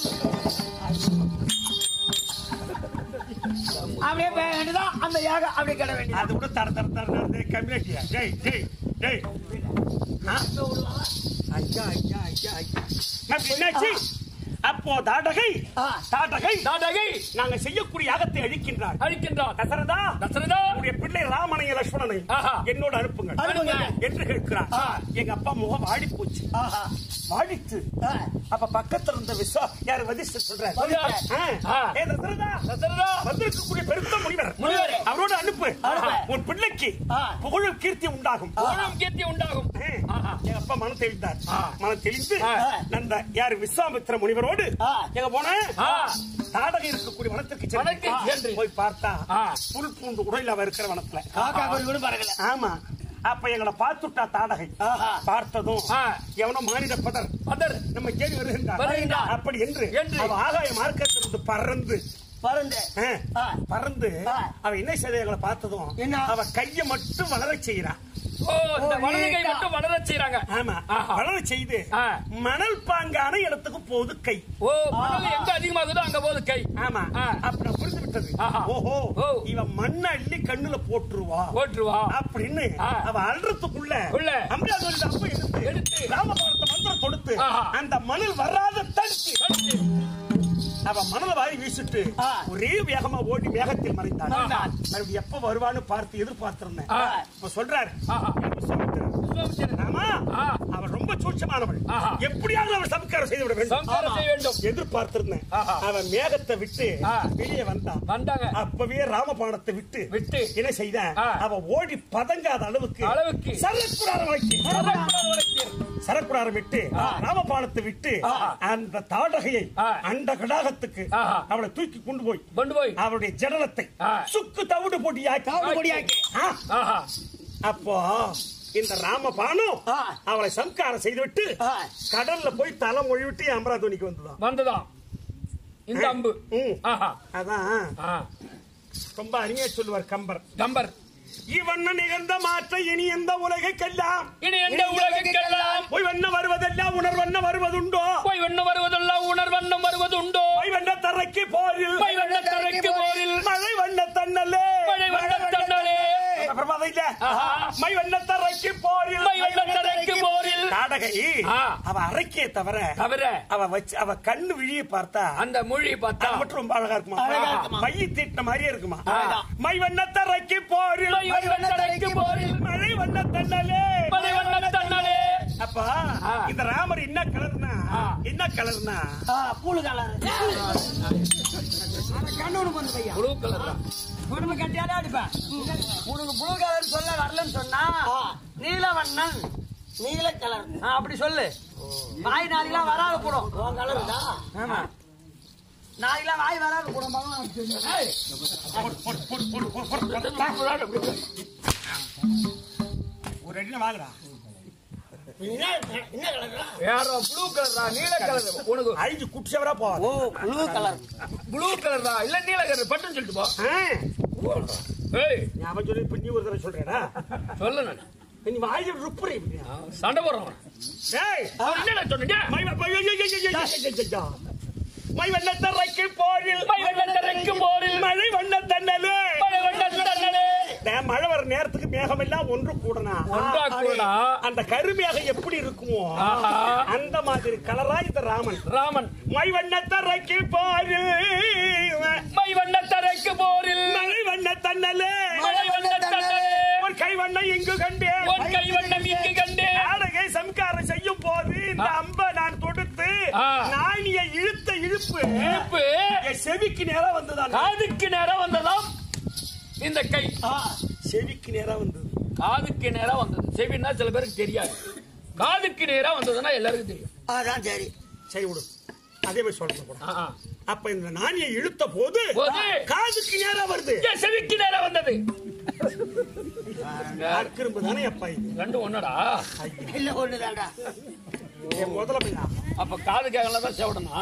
அப்படியே போக வேண்டியதான் அந்த யாகம் அப்படியே கிட வேண்டியது அது கூட தர தர தர நடந்து கம்யூனிட்டியா டேய் டேய் டேய் ஆ? ஐயா ஐயா ஐயா ஐயா நான் என்னாச்சு அப்போ தாடகை ஆ. தாடகை தாடகை நாங்க செய்யக்கூடிய யாகத்தை அழிக்கின்றார் அழிக்கின்றார் தசரதா தசரதா உங்களுடைய பிள்ளை ராமனைய லட்சுமணனை ஆஹா. என்னோட அனுப்புங்கள் அனுப்புங்க. என்று கேட்கிறார் ஆ. எங்க அப்பா முகம் வாடி போச்சு ஆஹா. வாடித்து ஆ. அப்ப பக்கத்துல இருந்த விஸ்வா யாரு வதிஷ்டர் சொல்றாரு வதிஷ்டர். ஆ. ஆ. ஏ தசரதா தசரதா வந்திருக்கக்கூடிய பெருத்த முனிவர் முனிவரே. அவரோட அனுப்பு அனுப்பு. உன் பிள்ளைக்கு ஆ. புகழும் கீர்த்தி உண்டாகும் புகழும் கீர்த்தி உண்டாகும் ஆஹா. எங்க அப்பா மனம் தெளிந்தார் ஆ. மனம் தெளிந்து ஆ. அந்த யாரு விஸ்வாமித்திர முனிவரோடு ஆ. எங்க போன ஆ. தாடகை இருக்கக்கூடிய வனத்திற்கு வனத்திற்கு சென்று சென்று. போய் பார்த்தா ஆ. புல் பூண்டு உடையில அவ இருக்கிற வனத்துல காக்கா குருவி கூட பறக்கல ஆமா அப்ப எங்களை பார்த்துட்டா தாடகை ஆஹா. பார்த்ததும் ஆ. எவனோ மானிட பதர் பதர் நம்ம தேடி வருகின்றார் வருகின்றார். அப்படி என்று என்று. அவ ஆகாய மார்க்கத்திலிருந்து பறந்து பறந்து ஆ, ஆ. பறந்து ஆ. அவ என்ன செய்த எங்களை பார்த்ததும் என்ன? அவ கைய மட்டும் வளர செய்யறா ஓ இந்த ஓ, வலது கை நீட்டா. மட்டும் வளர செய்யறாங்க ஆமா ஆஹா. வளர செய்து ஆ. மணல் பாங்கான இடத்துக்கு போகுது கை ஓ மணல் எங்க அதிகமாகுதோ அங்க போகுது கை ஆமா ஆ. அப்ப நான் புரிந்து விட்டது ஆஹா. ஓஹோ ஓ. இவன் மண்ணை அள்ளி கண்ணுல போட்டுருவா போட்டுருவா அப்படின்னு ஆ. அவ அல்றதுக்குள்ள உள்ள. அம்பராஜோட அப்ப எடுத்து எடுத்து. ராமபாரத மந்திரம் தொடுத்து ஆஹா. அந்த மணல் வராத தடுத்து கடிச்சு. அவ மணல வாரி வீசிட்டு ஆ. ஒரே வேகமா ஓடி மேகத்தில் மறைந்தான் மறைந்தான். மறுபடியும் எப்ப வருவான்னு பார்த்து எதிர்பார்த்திருந்தேன் ஆ. இப்ப சொல்றாரு ஆஹா. விஸ்வாமித்திரர். விஸ்வாமித்திரர். ஆமா ஆ. அவன் ரொம்ப சூட்சமானவள் ஆஹா. எப்படியாவது அவன் சம்ஸ்காரம் செய்து விட வேண்டும் சம்சாரம் செய்ய வேண்டும் எதிர்பார்த்திருந்தேன் ஆஹா. அவன் மேகத்தை விட்டு ஆ. வெளியே வந்தான் வந்தாங்க அப்பவே ராமபாணத்தை விட்டு விட்டு. என்ன செய்த ஆ. அவ ஓடி பதங்காத அளவுக்கு அளவுக்கு. சரக்குடாரம் ஆக்கி சரக்குடாரம் விட்டு ராமபாணத்தை விட்டு அந்த தாடகையை ஆ. அந்த கடாகத்துக்கு ஆஹா. அவளை தூக்கி கொண்டு போய் கொண்டு போய் அவருடைய ஜடலத்தை ஆ. சுக்கு தவிடு போட்டு தவிடு பொடியாக்கி. ஆஹா அப்போ இந்த ராமபானம் ஆ. அவளை சம்காரம் செய்துவிட்டு ஆ. கடல்ல போய் தலை மொழிவிட்டு அமராவதிக்கு வந்துதான் வந்ததாம் இந்த அம்பு ம். ஆஹா அதான் ஆ. ரொம்ப அருமையா சொல்லுவார் கம்பர் கம்பர் இவன் நிகழ்ந்த மாற்ற இனி எந்த உலகைக்கெல்லாம் இனி எந்த உலகுக்கெல்லாம் போய் வண்ண வருவதெல்லாம் உணர்வண்ண வருவதுண்டோ போய் வெண்ண வருவதெல்லாம் உணர்வண்ணம் வருவதுண்டோ போய் வண்ண தரைக்கு போரில் போய் வெண்ண தரைக்கு போரில் மழை வண்ண தன்னலே மழை வண்ண தன்னலே அப்புறமா அதை இல்ல ஆஹா. மை வண்ண தரைக்கு போரில் மை வண்ண தரைக்கு போரில் நாடகை ஆ. அவ அரைக்கே தவிர தவிர அவ வச்சு அவ கண்ணு விழிய பார்த்தா அந்த மொழி பார்த்தா அது மட்டும் ரொம்ப அழகா இருக்குமா அழகா இருக்குமா? மைய தீட்டின மாதிரியே இருக்குமா ஆ. மை வண்ண தரைக்கு போரில் மை வண்ண தரைக்கு போரில் மழை வண்ண தன்னலே மழை வண்ண தன்னலே அப்பா ஆ. இந்த ராமர் என்ன கலர்னா ஆ. என்ன கலர்னா ஆ, பூளு கலர் கண்ணோடு பண்ணு பையா ப்ளூ கலர் தான் குடும்ப கட்டியாலே அடிப்பேன் உனக்கு புழு கலர் சொல்ல வரலன்னு சொன்னா ஆ. நீலவண்ணன் நீல கலர் ஆ, அப்படி சொல்லு வாய் நாளைக்கெல்லாம் வராது போடும் உன் கலர் தான் ஆமா நாளைக்கெல்லாம் வாய் வராது போடும் போடு, போடு, போடு, போடு, போடு, போடு, போடு. ஒரு அடி வாங்குறா என்ன என்ன கலர் வேற ப்ளூ கலர் தான் நீல கலர் உனக்கு ஐந்து குட்டிச்சவரா போவாது ஓ ப்ளூ கலர் ப்ளூ கலர் தான் இல்ல நீல கலர் பட்டுன்னு சொல்லிட்டு போ ஏய் நீ அவன் சொல்லி இப்ப நீ ஒரு தடவை சொல்றேடா சொல்ல நான் நீ வாய் ருப்புறே சண்டை போடுறோம் ஏய் என்னடா சொன்னீங்க மை வ- ஐயோ, ஐயோ, ஐயோ, ஐயோ, ஐயோ, ஐயோ. மை வண்ணத்தரைக்கு போரில் மை வண்ண தரைக்கு போரில் மழை வண்ண தன்னலே மழை வண்ண தன்னலே நான் மழை வர நேரத்துக்கு மேகம் எல்லாம் ஒன்று கூடனா ஒன்றா கூடனா அந்த கருமேகம் எப்படி இருக்குமோ ஆஹா. அந்த மாதிரி கலரா இந்த ராமன் ராமன் மை வண்ணத்தரைக்கு போரில் மை வண்ண தரைக்கு போரில் மழை வண்ண தன்னலே மழை வண்ண தன்னலே ஒரு கை வண்ணம் இங்கு கண்டேன் உன் கை வண்ணம் இங்கு கண்டேன் நாடகை சம்காரம் செய்யும் போது இந்த அம்பை நான் தொடுத்து ஆ. நாணிய இழுத்த இழுப்பு இழுப்பு என் செவிக்கு நேரா வந்ததான் காதுக்கு நேரம் வந்ததாம் இந்த கை செவிக்கு நேரா வந்தது காதுக்கு நேரா வந்தது செவின்னா சில பேருக்கு தெரியாது காதுக்கு நேரா வந்ததுன்னா எல்லாருக்கும் தெரியும் அதான் சரி சரி விடு அதே மாதிரி சொல்றது கூட ஆ, ஆ. அப்ப இந்த நாணியை இழுத்த போது போது காதுக்கு நேரா வருது ஏன் செவிக்கு நேரா வந்தது அக்கிரும்பு தானே அப்பா இது ரெண்டும் ஒண்ணுடா இல்ல ஒண்ணுதான்டா என் முதல்ல பையனா அப்ப காது கேட்கல தான் செவடனா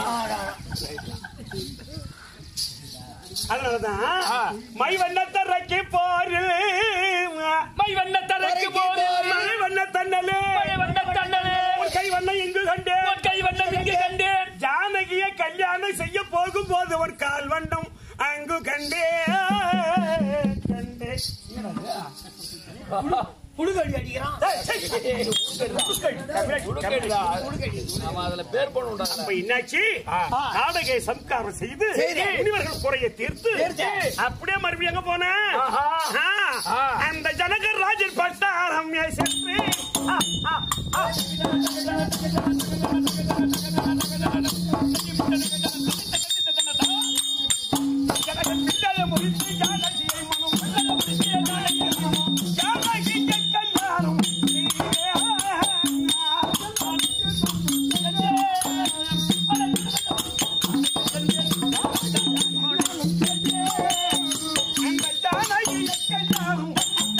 அதனாலதான் ஆ. மை வண்ணத்தரைக்கு போரு மை வண்ண தரைக்கு போது மழை வண்ண தன்னலே மழை வண்ண தன்னலே உன் கை வண்ணம் இங்கு கண்டேன் உன் கை வண்ணம் இங்கு கண்டேன் ஜானகிய கல்யாணம் செய்ய போகும்போது ஒரு கால் வண்ணம் அங்கு கண்டே கண்டே குடுக்கடி அடிக்கிறான் உடுக்கடிடா. நாம அதுல பேர் பண்ணுவோம்டா. அப்ப என்னாச்சு நாடகை சம்காரம் செய்து செய்து. முனிவர்கள் குறையை தீர்த்து தீர்த்து. அப்படியே மறுபடியும் எங்க போன ஆஹா. ஆ, அந்த ஜனகர் ராஜன் பட்டாரம் சென்று ஆ, ஆ, ஆ. ஜனகர் பிள்ளையை முறித்து ஜானகியை மனம் வல்லல முறித்திய ஜானகியை மனம். ஜானகிக்கு கல்யாணம் அந்த ஜானகியை கல்யாணம்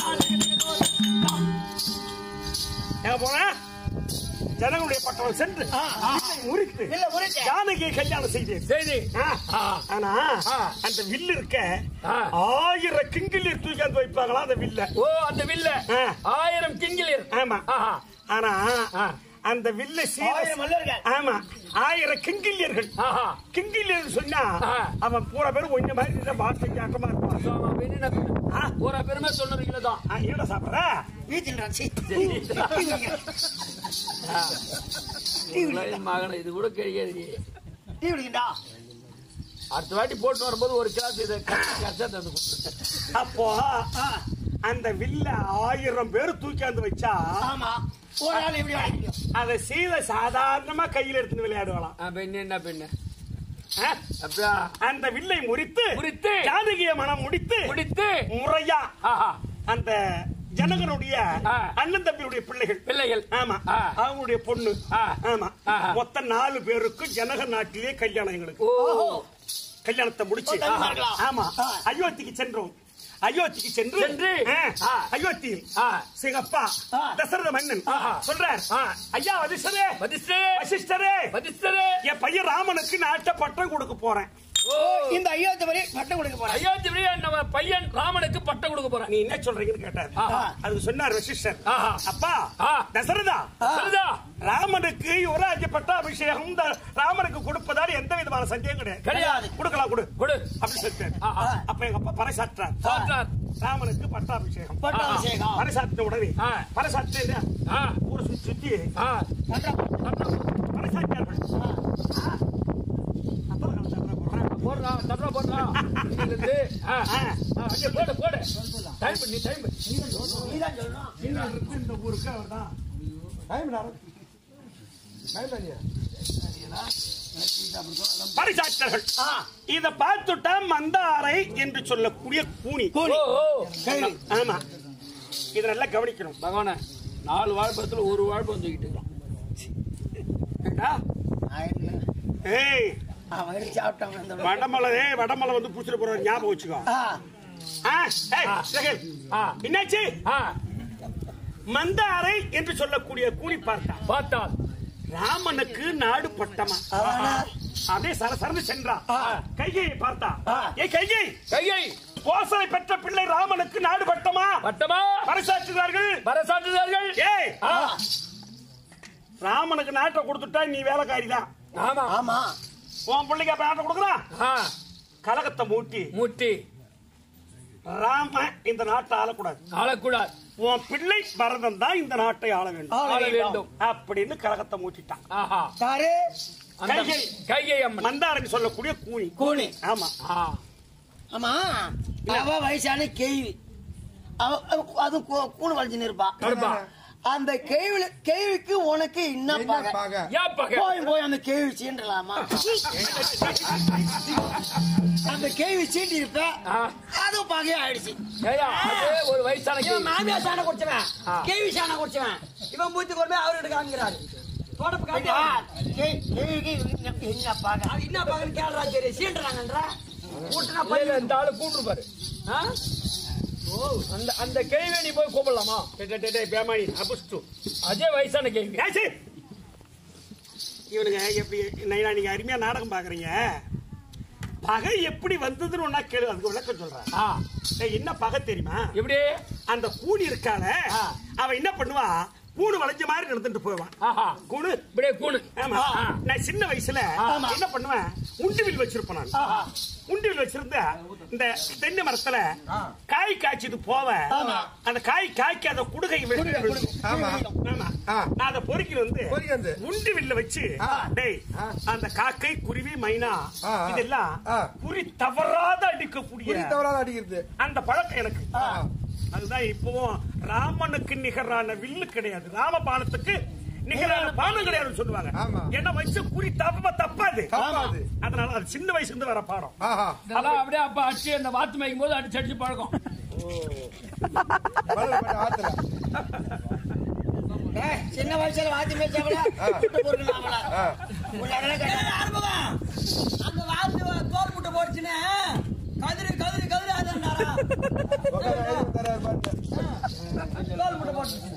எங்க போன ஜனங்களுடைய பட்டணம் சென்று முறித்து இல்ல முறைக்க ஜானகியை கல்யாணம் செய்தேன் சரி. ஆ. ஆனா ஆ. அந்த வில்லு இருக்க ஆ. ஆயிரம் கிங்கிலி தூக்கி வைப்பாங்களா அந்த வில்ல ஓ அந்த வில்ல ஆ. ஆயிரம் கிங்கிலியர் ஆமா ஆஹா. ஆனா ஆ. அந்த வில்ல சீர ஆயிரம் மல்லர்கள். ஆமா ஆயிரம் கிங்கிலியர்கள் ஆஹா. கிங்கிலியர் சொன்னா ஆ. அவன் பூரா பேரும் ஒன்ன மாதிரி இந்த வார்த்தை கேட்டமா இருப்பான் ஆமா, பெரிய ஆ. ஒரு பெருமை சொன்னீங்களா தான் ஆ, என்னடா சாப்பிடுற வீட்டில் சி மகனை இது கூட கிடைக்காது டீ குடிக்கண்டா அடுத்த வாட்டி போட்டு வரும்போது ஒரு கிளாஸ் இதை கரைச்சா தந்து கொடுத்து அப்போ அந்த வில்ல ஆயிரம் பேர் தூக்கியாந்து வச்சா ஆமா ஒரு ஆள் எப்படி வாங்கிக்கும் அதை சீத சாதாரணமா கையில எடுத்து விளையாடுவாளாம் பெண்ணு என்ன பெண்ணு ஆ? அப்படியா அந்த வில்லை முறித்து முறித்து. ஜானகிய மனம் முடித்து முடித்து முறையா ஆஹா அந்த ஜனகனுடைய ஆ. அண்ணன் தம்பியுடைய பிள்ளைகள் பிள்ளைகள் ஆமா ஆ. அவங்களுடைய பொண்ணு ஆ. ஆமா ஆஹா. மொத்தம் நாலு பேருக்கு ஜனக நாட்டிலே கல்யாணம் எங்களுக்கு ஓ கல்யாணத்தை முடிச்சு ஓ, தனியார்களா? ஆமா அயோத்திக்கு சென்றோம் அயோத்திக்கு சென்று சென்று. ஆ, ஆ. அயோத்தியில் ஆ. சிங்கப்பா ஆ. தசரத மன்னன் ஆஹா. சொல்றார் ஆ. ஐயா வதிஷ்டரே வதிஷ்டரே வசிஷ்டரே வதிஷ்டரே என் பையன் ராமனுக்கு நாட்ட பட்டம் கொடுக்க போறேன் ஓ இந்த ஐயோத்தி வரை பட்டம் கொடுக்க போறேன் அயோத்தி வழியா நம்ம பையன் ராமனுக்கு பட்டம் கொடுக்க போறேன் நீ என்ன சொல்றீங்கன்னு கேட்டார் ஆஹா. அதுக்கு சொன்னார் வசிஷ்டர் ஆஹா. அப்பா ஆ. தசரதா சரிதா ராமனுக்கு யுவராஜ பட்டாபிஷேகம் இந்த ராமனுக்கு கொடுப்பதால் எந்த விதமான சந்தேகம் கிடையாது கிடையாது கொடுக்கலாம் கொடு கொடு அப்படி சொல்லிட்டார் ஆஹா. அப்ப எங்க அப்பா பறைசாற்றார் சாப்பிட்டார் ராமனுக்கு பட்டாபிஷேகம் பட்டாபிஷேகம் பறைசாற்றின உடனே ஆ. பறைசாற்று ஆ ஊரை சுத்தி சுத்தி ஆ பறைசாற்றார்கள் அப்புறம் நான் தப்புறா போடுறேன். போடுறா தப்பா போடுறா இங்கிருந்து ஆ ஆ. ஆ, அங்கே போடு போடு டைம் பண்ணி டைம் நீதான் சொல்லணும் இன்னும் இருக்கு இந்த ஊருக்கு அவர்தான் பறைசாற்றர்கள் இத பார்த்துட்டா மந்தாரை என்று சொல்லக்கூடிய கூனி ஓ ஓ ஆமா இத நல்லா கவனிக்கணும் பகவானே நாலு வாழைப்பழத்துல ஒரு வாழைப்பழம் தூக்கிட்டு இருக்கிறோம் ஏண்டா? ஏய் அவன் எடுத்து சாப்பிட்டாங்க இந்த வடமலை ஏய், வடமலை வந்து புடிச்சிட்டு போற ஞாபகம் வச்சுக்கோ ஆ, ஆ, ஏய், ரகேல். ஆ என்னாச்சு ஆ மந்தாரை என்று சொல்லக்கூடிய கூனி பார்த்தா பார்த்தால் ராமனுக்கு நாடு பட்டமா அவனா? அதே சரசரந்து சென்றா கைகையை பார்த்தா ஆ. ஏ கைகை கையை கோசலை பெற்ற பிள்ளை ராமனுக்கு நாடு பட்டமா பட்டமா பறைசாற்றுகிறார்கள் பரசாற்றுதார்கள் ஏய் ஆ ராமனுக்கு நாட்டை கொடுத்துட்டா நீ வேலைக்காரி தான் ஆமா ஆமா உன் பிள்ளைக்கு அப்ப நாட்டை கொடுக்குறான் ஆ கலகத்தை மூட்டி முட்டி ராம இந்த நாட்டை ஆளக்கூடாது ஆளக்கூடாது உன் பிள்ளை பரதன் தான் இந்த நாட்டை ஆள வேண்டும் ஆள ஆள வேண்டும். வேண்டும் அப்படின்னு கலகத்தை மூட்டிட்டான் ஆஹா யாரு அந்த கைகை. கைகை அம்மன் மந்தாரன் சொல்லக்கூடிய கூனி கூனி ஆமா ஆ ஆமா அவ வயசான கேள்வி அவ அவ- அது கூ- கூணு வளைஞ்சு இருப்பா இருப்பா. அந்த கேள்வி கேள்விக்கு உனக்கு என்ன பகை ஏன் பகை போய் போய் அந்த கேள்வி சீண்டலாமா அந்த கேள்வி சீண்டி இருப்ப ஆ. அதுவும் பகையா ஆயிடுச்சு ஏய்யா, அதே ஒரு வயசான இவன் கேள்வி மாமியார் சாணம் குடிச்சவன் ஆ. கேவி சாணம் குடிச்சவன் இவன் பூத்தி கொண்டு போய் அவர்கிட்ட காமிக்கிறாரு தோட்டப்பு ஐயா, காமிக்கிறாரு கே- கேள்விக்கு என்ன- என்ன பகை அது என்ன பகல் கேள்றா சரி சீண்டுறாங்கன்ற கூட்டினா இல்ல, இல்ல, இந்த ஆளு கூட்டு பாரு ஆ? அந்த அந்த கேள்வி நீ போய் கூப்பிடலாமா டேய், டேய், டேய், பேமானி அபுஸ்து அதே வயசான கேள்வி ஏச்சி இவனுங்க எப்படி நைனா நீங்க அருமையா நாடகம் பாக்குறீங்க பகை எப்படி வந்ததுன்னு ஒன்னா கேளு அதுக்கு விளக்கம் சொல்றேன் ஆ டேய், என்ன பகை தெரியுமா எப்படி அந்த கூலி இருக்கால ஆ. அவன் என்ன பண்ணுவா கூணு வளைஞ்ச மாதிரி நடந்துட்டு போவான் ஆஹா கூணு இப்படியே கூணு ஆமா நான் சின்ன வயசுல என்ன பண்ணுவேன் உண்டிவில் வச்சிருப்பேன் நான் உண்டிவில் வச்சிருந்த இந்த தென்னை மரத்துல காய் காய்ச்சிட்டு போவேன் அந்த காய் காய்க்காத குடுகை வெட்டி விழுகும். ஆமா ஆமா. ஆ. நான் அதை பொறுக்கி வந்து பொறுக்கி வந்து. உண்டி வில்ல வச்சு டேய் அந்த காக்கை குருவி மைனா ஆ, ஆ. இதெல்லாம் ஆ. குறி தவறாத அடிக்கக்கூடிய புரி தவறாத அடிக்கிறது அந்த பழக்கம் எனக்கு அதுதான் இப்பவும் ராமனுக்கு நிகரான வில்லு கிடையாது ராமபானத்துக்கு நிகரான பானம் கிடையாதுன்னு சொல்லுவாங்க ஆமா. என்ன வச்சு குறி தப்ப தப்பாது தப்பாது. அதனால அது சின்ன வயசுல இருந்து வர பாடம் ஆஹா இதெல்லாம் அப்படியே அப்ப அடிச்சு அந்த வாத்து மேய்க்கும் போது அடிச்சு அடிச்சு பழக்கம் வளரப்பட்ட ஆத்துல ஏய், சின்ன வயசுல வாத்தி மேய்ச்சவள விட்டு போட்டுனாங்கள ஆ. அந்த வாத்து தோல் முட்டை போடுச்சுன்னு கதிரி கதிரி கதிரி ஆதாண்டாரா உட்கார ஐந்து தராரு பாட்டு. தோல் முட்டை போட்டுச்சு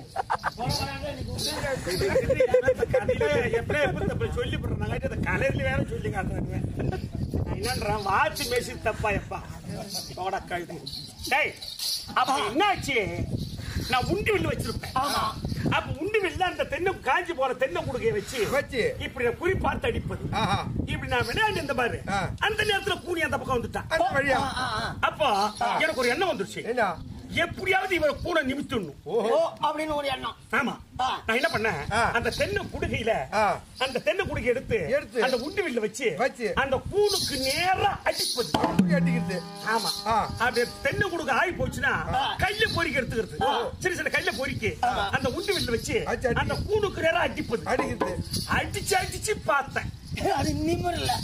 கதையில எப்படியே எப்படி தப்பு சொல்லி போடுறாங்க அந்த கலர்ல வேற சொல்லி காட்டுறாங்க நான் என்னன்றேன் வாட்சி மேசி தப்பா எப்பா போட கழுது டேய் அப்ப என்னாச்சு நான் உண்டி வில்லு வச்சிருப்பேன் அப்ப உண்டி வில்ல அந்த தென்னை காஞ்சி போற தென்னை குடுக்கைய வச்சு வச்சு. இப்படி நான் குறி பார்த்து அடிப்பது ஆஹா இப்படி நான் விளையாண்டு இந்த பாரு ஆ. அந்த நேரத்துல கூனி அந்த பக்கம் வந்துட்டான் அந்த வழியா அப்போ எனக்கு ஒரு எண்ணம் வந்துருச்சு என்ன எப்படியாவது இவரை கூட நிமித்தணும் ஓஹோ அப்படின்னு ஒரு எண்ணம் ஆமா நான் என்ன பண்ணேன் ஆ. அந்த தென்னை குடுகையில ஆ. அந்த தென்னை குடுகை எடுத்து எடுத்து. அந்த உண்டு வில்ல வச்சு வச்சு. அந்த கூணுக்கு நேரா அடிப்பது புரி அடிக்கிறது ஆமா ஆ. அப்படி தென்னை குடுகை ஆகி போச்சுன்னா கையில பொறிக்க எடுத்துக்கிறது சின்ன சின்ன கையில பொறிக்க அந்த உண்டு வில்ல வச்சு அடிச்சு, அடிச்சு. அந்த கூணுக்கு நேரா அடிப்பது அடிக்கிறது அடிச்சு அடிச்சு பார்த்தேன் அது நிமிரல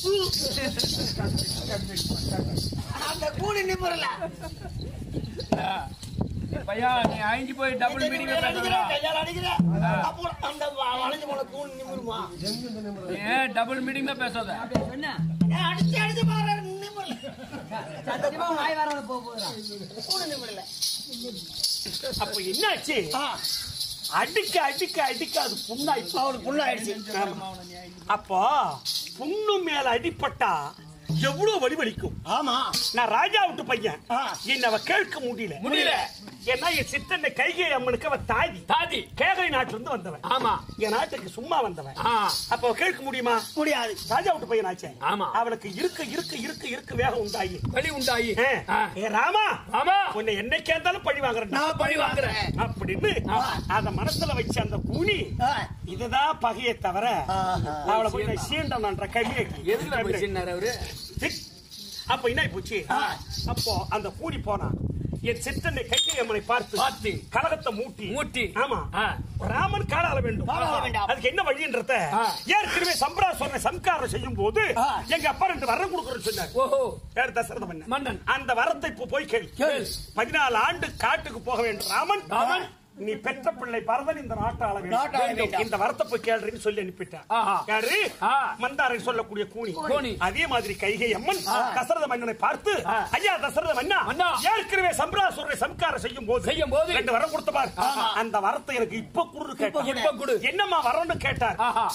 அந்த கூலி நிமிரல பையா நீ அழிஞ்சு போய் டபுள் மீனிங் அடிக்கிற கையால அடிக்கிற அப்போ அந்த வ- வளைஞ்சு போன கூலி நிமிருமா ஏன் டபுள் மீனிங் தான் பேசாத ஏன் அடிச்சு அடிச்சு பாரு நிமிரல சத்தியமா வாய் வராத போக போகிறான் கூலி நிமிரல அப்ப என்னாச்சு ஆ, அடிக்க அடிக்க அடிக்க அது புண்ணாயிடுச்சு அவனுக்கு புண்ணாயிடுச்சு ஆமா. அப்போ புண்ணு மேல அடிப்பட்டா எவ்வளவு வலி வலிக்கும் ஆமா நான் ராஜா விட்டு பையன் ஆ. என்ன அவ கேட்க முடியல முடியல. ஏன்னா என் சித்தன் கைகை அம்மனுக்கு அவ தாதி தாதி கேகை நாட்டுல இருந்து வந்தவன் ஆமா என் நாட்டுக்கு சும்மா வந்தவன் ஆ அப்ப அவ கேட்க முடியுமா முடியாது ராஜா விட்டு பையன் ஆச்சே ஆமா. அவளுக்கு இருக்க இருக்க இருக்க இருக்க வேகம் உண்டாகி வலி உண்டாயி ஏ, ஆ. ஏ ராமா ஆமா உன்னை என்னைக்கே இருந்தாலும் பழி வாங்குறேன் நான் பழி வாங்குறேன் அப்படின்னு அத மனசுல வச்ச அந்த கூனி ஆ. இதுதான் பகையை தவிர ஆஹா. அவளை போய் நான் சீண்டம்ன்ற கையை எதுல போய் சின்னாரு அவரு சிக். அப்ப என்ன போச்சு அப்போ அந்த கூடி போனா என் சித்தனை கைகை அம்மனை பார்த்து பார்த்து. கலகத்தை மூட்டி மூட்டி. ஆமா ஆ. ராமன் காலால வேண்டும் காலாள வேண்டாம். அதுக்கு என்ன வழின்றத ஆ. ஏற்கனவே சம்பரா சொன்ன சம்காரம் செய்யும் போது ஆ. எங்க அப்பா ரெண்டு வரம் கொடுக்கறேன்னு சொன்னார் ஓஹோ யார் தசரத மன்னன் மன்னன். அந்த வரத்தை இப்ப போய் கேள் கேள். பதினாலு ஆண்டு காட்டுக்கு போக வேண்டும் ராமன் ராமன். நீ பெற்ற பிள்ளை பரதன் இந்த நாட்டாள நாட்டாள வேண்டும் வேண்டும். இந்த வரத்தை போய் கேள்றேன்னு சொல்லி அனுப்பிட்டார் ஆஹா. யாரு ஆ. மந்தாரை சொல்லக்கூடிய கூனி கூனி. அதே மாதிரி கைகை அம்மன் தசரத மன்னனை பார்த்து ஆ. ஐயா தசரத மன்னா மன்னா. ஏற்கனவே சம்பிராசுரை சம்காரம் செய்யும் போது செய்யும் போது. ரெண்டு வரம் கொடுத்த பார் அந்த வரத்தை எனக்கு இப்ப குடு கேட்டார் இப்ப குடு. என்னம்மா வரம்னு கேட்டார் ஆஹா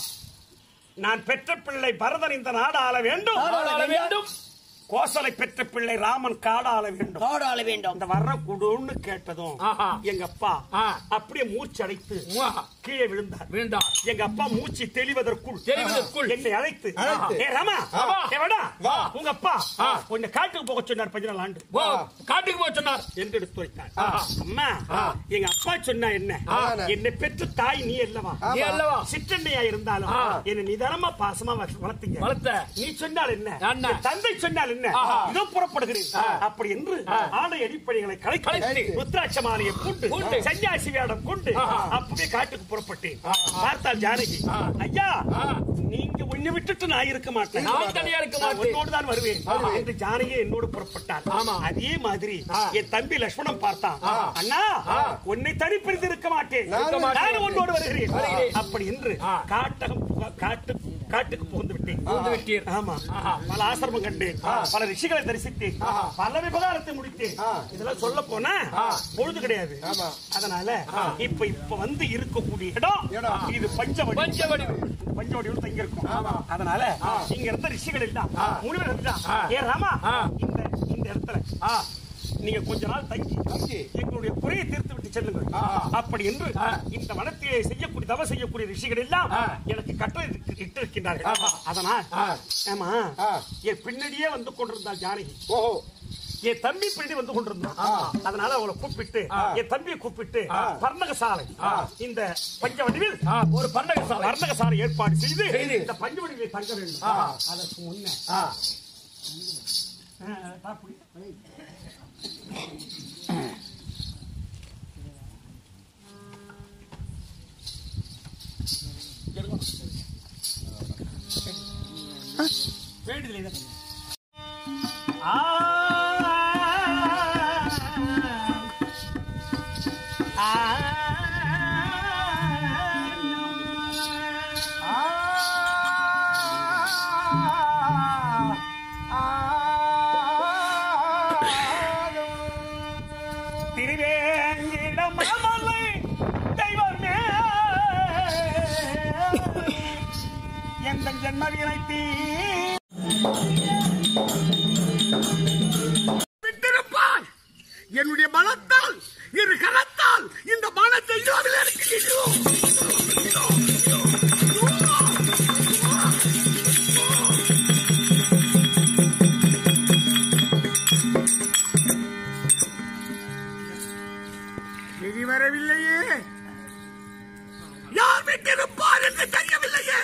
நான் பெற்ற பிள்ளை பரதன் இந்த நாடு ஆள வேண்டும் ஆள வேண்டும் கோசலை பெற்ற பிள்ளை ராமன் காடாள வேண்டும் காடாள வேண்டும் அந்த வர குடுன்னு கேட்டதும் ஆஹா. எங்க அப்பா ஆ. அப்படியே மூச்சடைத்து ஆஹா. கீழே விழுந்தார் வேண்டா எங்க அப்பா மூச்சு தெளிவதற்குள் தெளிவதற்குள். என்னை அழைத்து அழைத்து. ஏ ராமா ஆமா. ஏ வாடா. வா. உங்க அப்பா ஆ. உன்னை காட்டுக்கு போக சொன்னார் பதினாலு ஆண்டு ஓ காட்டுக்கு போய் சொன்னார் என்று எடுத்து வைத்தார் ஆஹா. அம்மா ஆ. எங்க அப்பா சொன்னா என்ன ஆ. என்னை பெற்ற தாய் நீ அல்லவா நீ அல்லவா சிற்றண்டையா இருந்தாலும் ஆ. என்னை நிதானமா பாசமா வள- வளர்த்தீங்க வளர்த்த நீ சொன்னால் என்ன என்ன? என் தந்தை சொன்னால் என்ன ஆஹா. இதோ புறப்படுகிறேன் அப்படி என்று ஆடை அடிப்படைகளை கலைத்து கலைத்து. ருத்ராட்ச மாலையை கொண்டு கொண்டு. சன்னியாசி வேடம் கொண்டு ஆஹா. அப்பவே காட்டுக்கு புறப்பட்டேன் பார்த்தால் ஜானகி ஐயா ஆ. நீங்க உன்னை விட்டுட்டு நான் இருக்க மாட்டேன் நான் தனியா இருக்க நான் மாட்டேன். உன்னோடு தான் வருவேன் என்று ஜானகி என்னோடு புறப்பட்டார் ஆமா. அதே மாதிரி ஆ. என் தம்பி லட்சுமணன் பார்த்தான் அண்ணா ஆ. உன்னை தனி பிரிந்து இருக்க மாட்டேன் நானும் நான் உன்னோடு வருகிறேன் வருகிறேன். அப்படி என்று ஆ. காட்டகம் புக- காட்டு காட்டுக்கு புகுந்து விட்டேன் புகுந்து விட்டீர். ஆமா ஆஹா. பல ஆசிரமம் கண்டேன் பல ரிஷிகளை தரிசித்தேன் பல விவகாரத்தை முடித்தேன் இதெல்லாம் சொல்ல போனா பொழுது கிடையாது அதனால இப்ப இப்ப வந்து இருக்கக்கூடிய இடம் இடம். இது பஞ்சவடி பஞ்சவடி பஞ்சவடியில் தங்கி இருக்கும் அதனால இங்க இருந்த ரிஷிகள் எல்லாம் முனிவர்கள் எல்லாம் ஆ. ஏ ராமா ஆ. இந்த இந்த இடத்துல ஆ நீங்க கொஞ்ச நாள் தங்கி தங்கி. எங்களுடைய குறையை தீர்த்து விட்டு செல்லுங்கள் ஆ. அப்படி என்று இந்த வனத்திலே செய்யக்கூடிய தவ செய்யக்கூடிய ரிஷிகள் எல்லாம் ஆ. எனக்கு கட்டளை இட்டு- இட்டிருக்கின்றார்கள் ஆமா. அதனால் ஆ. ஆமா ஆ. என் பின்னாடியே வந்து கொண்டிருந்தாள் ஜானகி ஓஹோ என் தம்பி பின்னாடி வந்து கொண்டிருந்தான் அதனால அவளை கூப்பிட்டு என் தம்பியை கூப்பிட்டு பர்ணகசாலை இந்த பஞ்சவடிவில் ஒரு பண்டகசாலை பர்ணகசாலை ஏற்பாடு செய்து செய்து. இந்த பஞ்சவடிவில் தங்க வேண்டும் ஆ. அதற்கு முன்ன ஆ ஆ, தாப்புடி. வேண்டுதலை தான் பண்ணுங்க. ஆ ஆ திருவேங்கிடமலை தெய்வமே எந்த ஜென்ம வினைத்தீ விட்டிருப்பாய் என்னுடைய பலத்தால் இரு கரத்தால் இந்த பானத்தை இல்லாமல் இருக்கிறோம் விதி வரவில்லையே யார் விட்டிருப்பார் என்று தெரியவில்லையே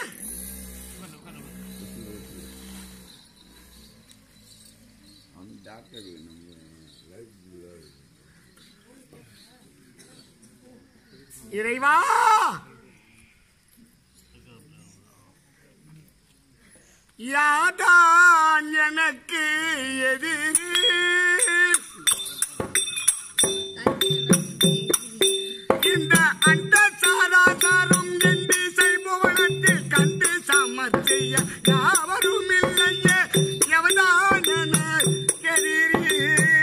இறைவா யாதான் எனக்கு எதிரி இந்த அண்ட சாராசாரம் எண்டி செய்பவனத்தில் கண்டு சமர்த்திய யாவரும் இல்லையே எவதான் எனக்கு எதிரி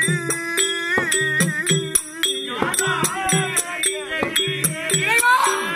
இறைவா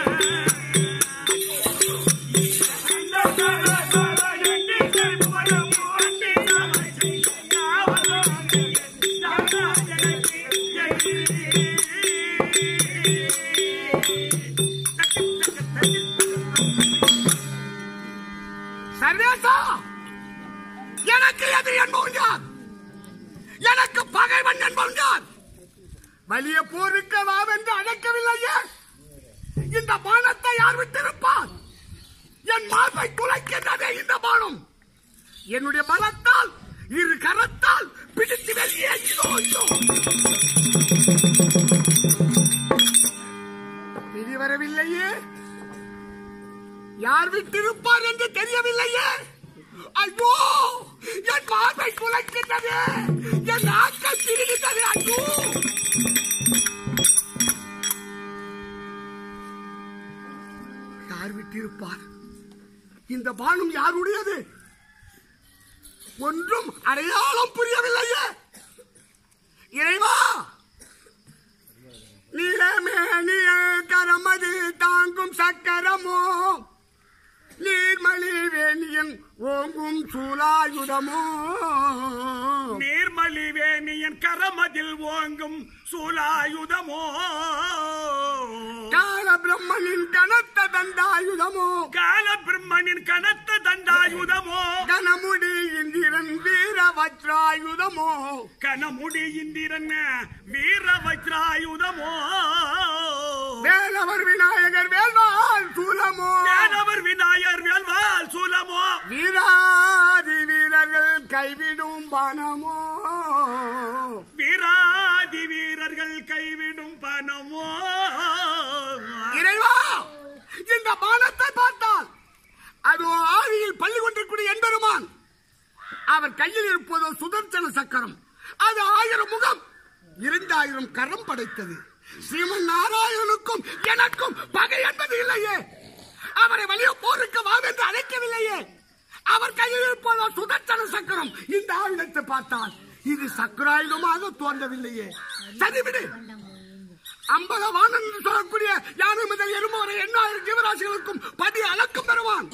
சர்வேசா எனக்கு எதிரி என்பவன் யார் எனக்கு பகைவன் என்பவன் யார் வலிய போருக்கு வாவென்று அழைக்கவில்லையே இந்த பானத்தை யார் விட்டிருப்பார் என் மார்பை துளைக்கின்றதே இந்த பானம் என்னுடைய பலத்தால் இரு கரத்தால் பிடித்து வெளியே இதோ இதோ பிடி வரவில்லையே யார் விட்டிருப்பார் என்று தெரியவில்லையே ஐயோ என் மார்பை குலைக்கின்றது என் ஆக்கள் திரிகின்றது ஐயோ யார் விட்டிருப்பார் இந்த பானம் யாருடையது ஒன்றும் அடையாளம் புரியவில்லையே இறைவா நிலமேனிய கரமது தாங்கும் சக்கரமோ நீர்மலி வேணியன் ஓங்கும் சூலாயுதமோ நீர்மலி வேணியன் கரமதில் ஓங்கும் சூலாயுதமோ கால பிரம்மனின் கனத்த தண்டாயுதமோ கால பிரம்மனின் கனத்த தண்டாயுதமோ கனமுடி இந்திரன் வீர வஜ்ராயுதமோ கனமுடி இந்திரன் வீர வஜ்ராயுதமோ வேலவர் விநாயகர் வேல்வாள் சூலமோ யானவர் விநாயகர் வேல்வாள் சூலமோ வீராதி வீரர்கள் கைவிடும் பணமோ வீராதி வீரர்கள் கைவிடும் பணமோ இறைவா இந்த பானத்தை பார்த்தால் அது ஆவியில் பள்ளி கொண்டிருக்கூடிய என்பெருமான் அவர் கையில் இருப்பதோ சுதர்சன சக்கரம் அது ஆயிரம் முகம் இரண்டாயிரம் கரம் படைத்தது ஸ்ரீமன் நாராயணனுக்கும் எனக்கும் பகை என்பது இல்லையே அவரை வலிய போருக்கு வா என்று அழைக்கவில்லையே அவர் கையில் இருப்பதோ சுதர்சன சக்கரம் இந்த ஆயுதத்தை பார்த்தால் இது சக்கராயுதமாக தோன்றவில்லையே சரிவிடு அம்பலவான் என்று சொல்லக்கூடிய யானை முதல் எறும்பு வரை எண்ணாயிரம் ஜீவராசிகளுக்கும் படி அளக்கும் பெறுவான்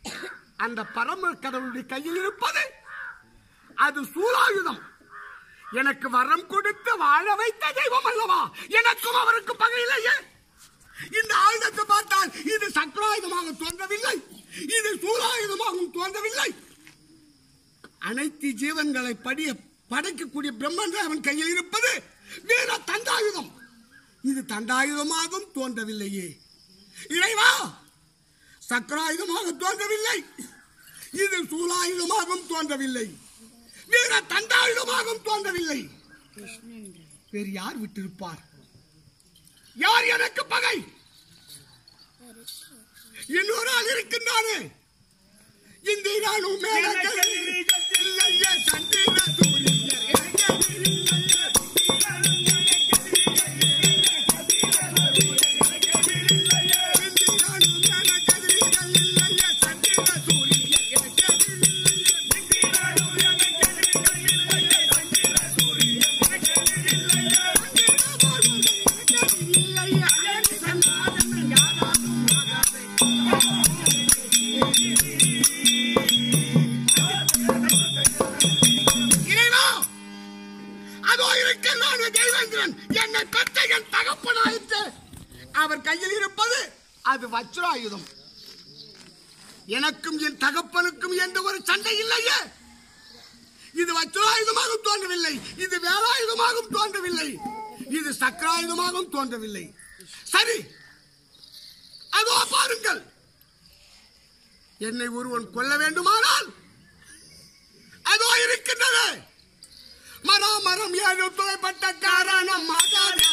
அந்த பரம கடவுளுடைய கையில் இருப்பது அது சூலாயுதம் எனக்கு வரம் கொடுத்து வாழ வைத்த தெய்வம் அல்லவா எனக்கும் அவருக்கும் பகை இல்லையே இந்த ஆயுதத்தை பார்த்தால் இது சக்கராயுதமாக தோன்றவில்லை இது சூலாயுதமாகவும் தோன்றவில்லை அனைத்து ஜீவன்களை படிய படைக்கக்கூடிய பிரம்மன் அவன் கையில் இருப்பது வீர தண்டாயுதம் இது தண்டாயுதமாகவும் தோன்றவில்லையே இறைவா சக்கராயுதமாக தோன்றவில்லை இது சூலாயுதமாகவும் தோன்றவில்லை வீர தண்டாயுதமாகவும் தோன்றவில்லை வேறு யார் விட்டிருப்பார் யார் எனக்கு பகை இன்னொரு ஆள் இருக்கின்றானே இந்திரானும் மேலக்கல் இல்லையே சந்திர சூரியன் இந்திரானும் மேலக்கல் இல்லையே சந்திர சூரியன் இறைவா அதோ இருக்கின்றான் தேவேந்திரன் என்னை பெற்ற என் தகப்பனாயிற்று அவர் கையில் இருப்பது அது வஜ்ராயுதம் எனக்கும் என் தகப்பனுக்கும் எந்த ஒரு சண்டை இல்லையே இது வஜ்ராயுதமாக தோன்றவில்லை இது வேலாயுதமாகவும் தோன்றவில்லை இது சக்கராயுதமாகவும் தோன்றவில்லை சரி அதோ பாருங்கள் என்னை ஒருவன் கொல்ல வேண்டுமானால் அதோ இருக்கின்றது மரம் மரம் ஏழு துளைப்பட்ட காரணம் மகாதே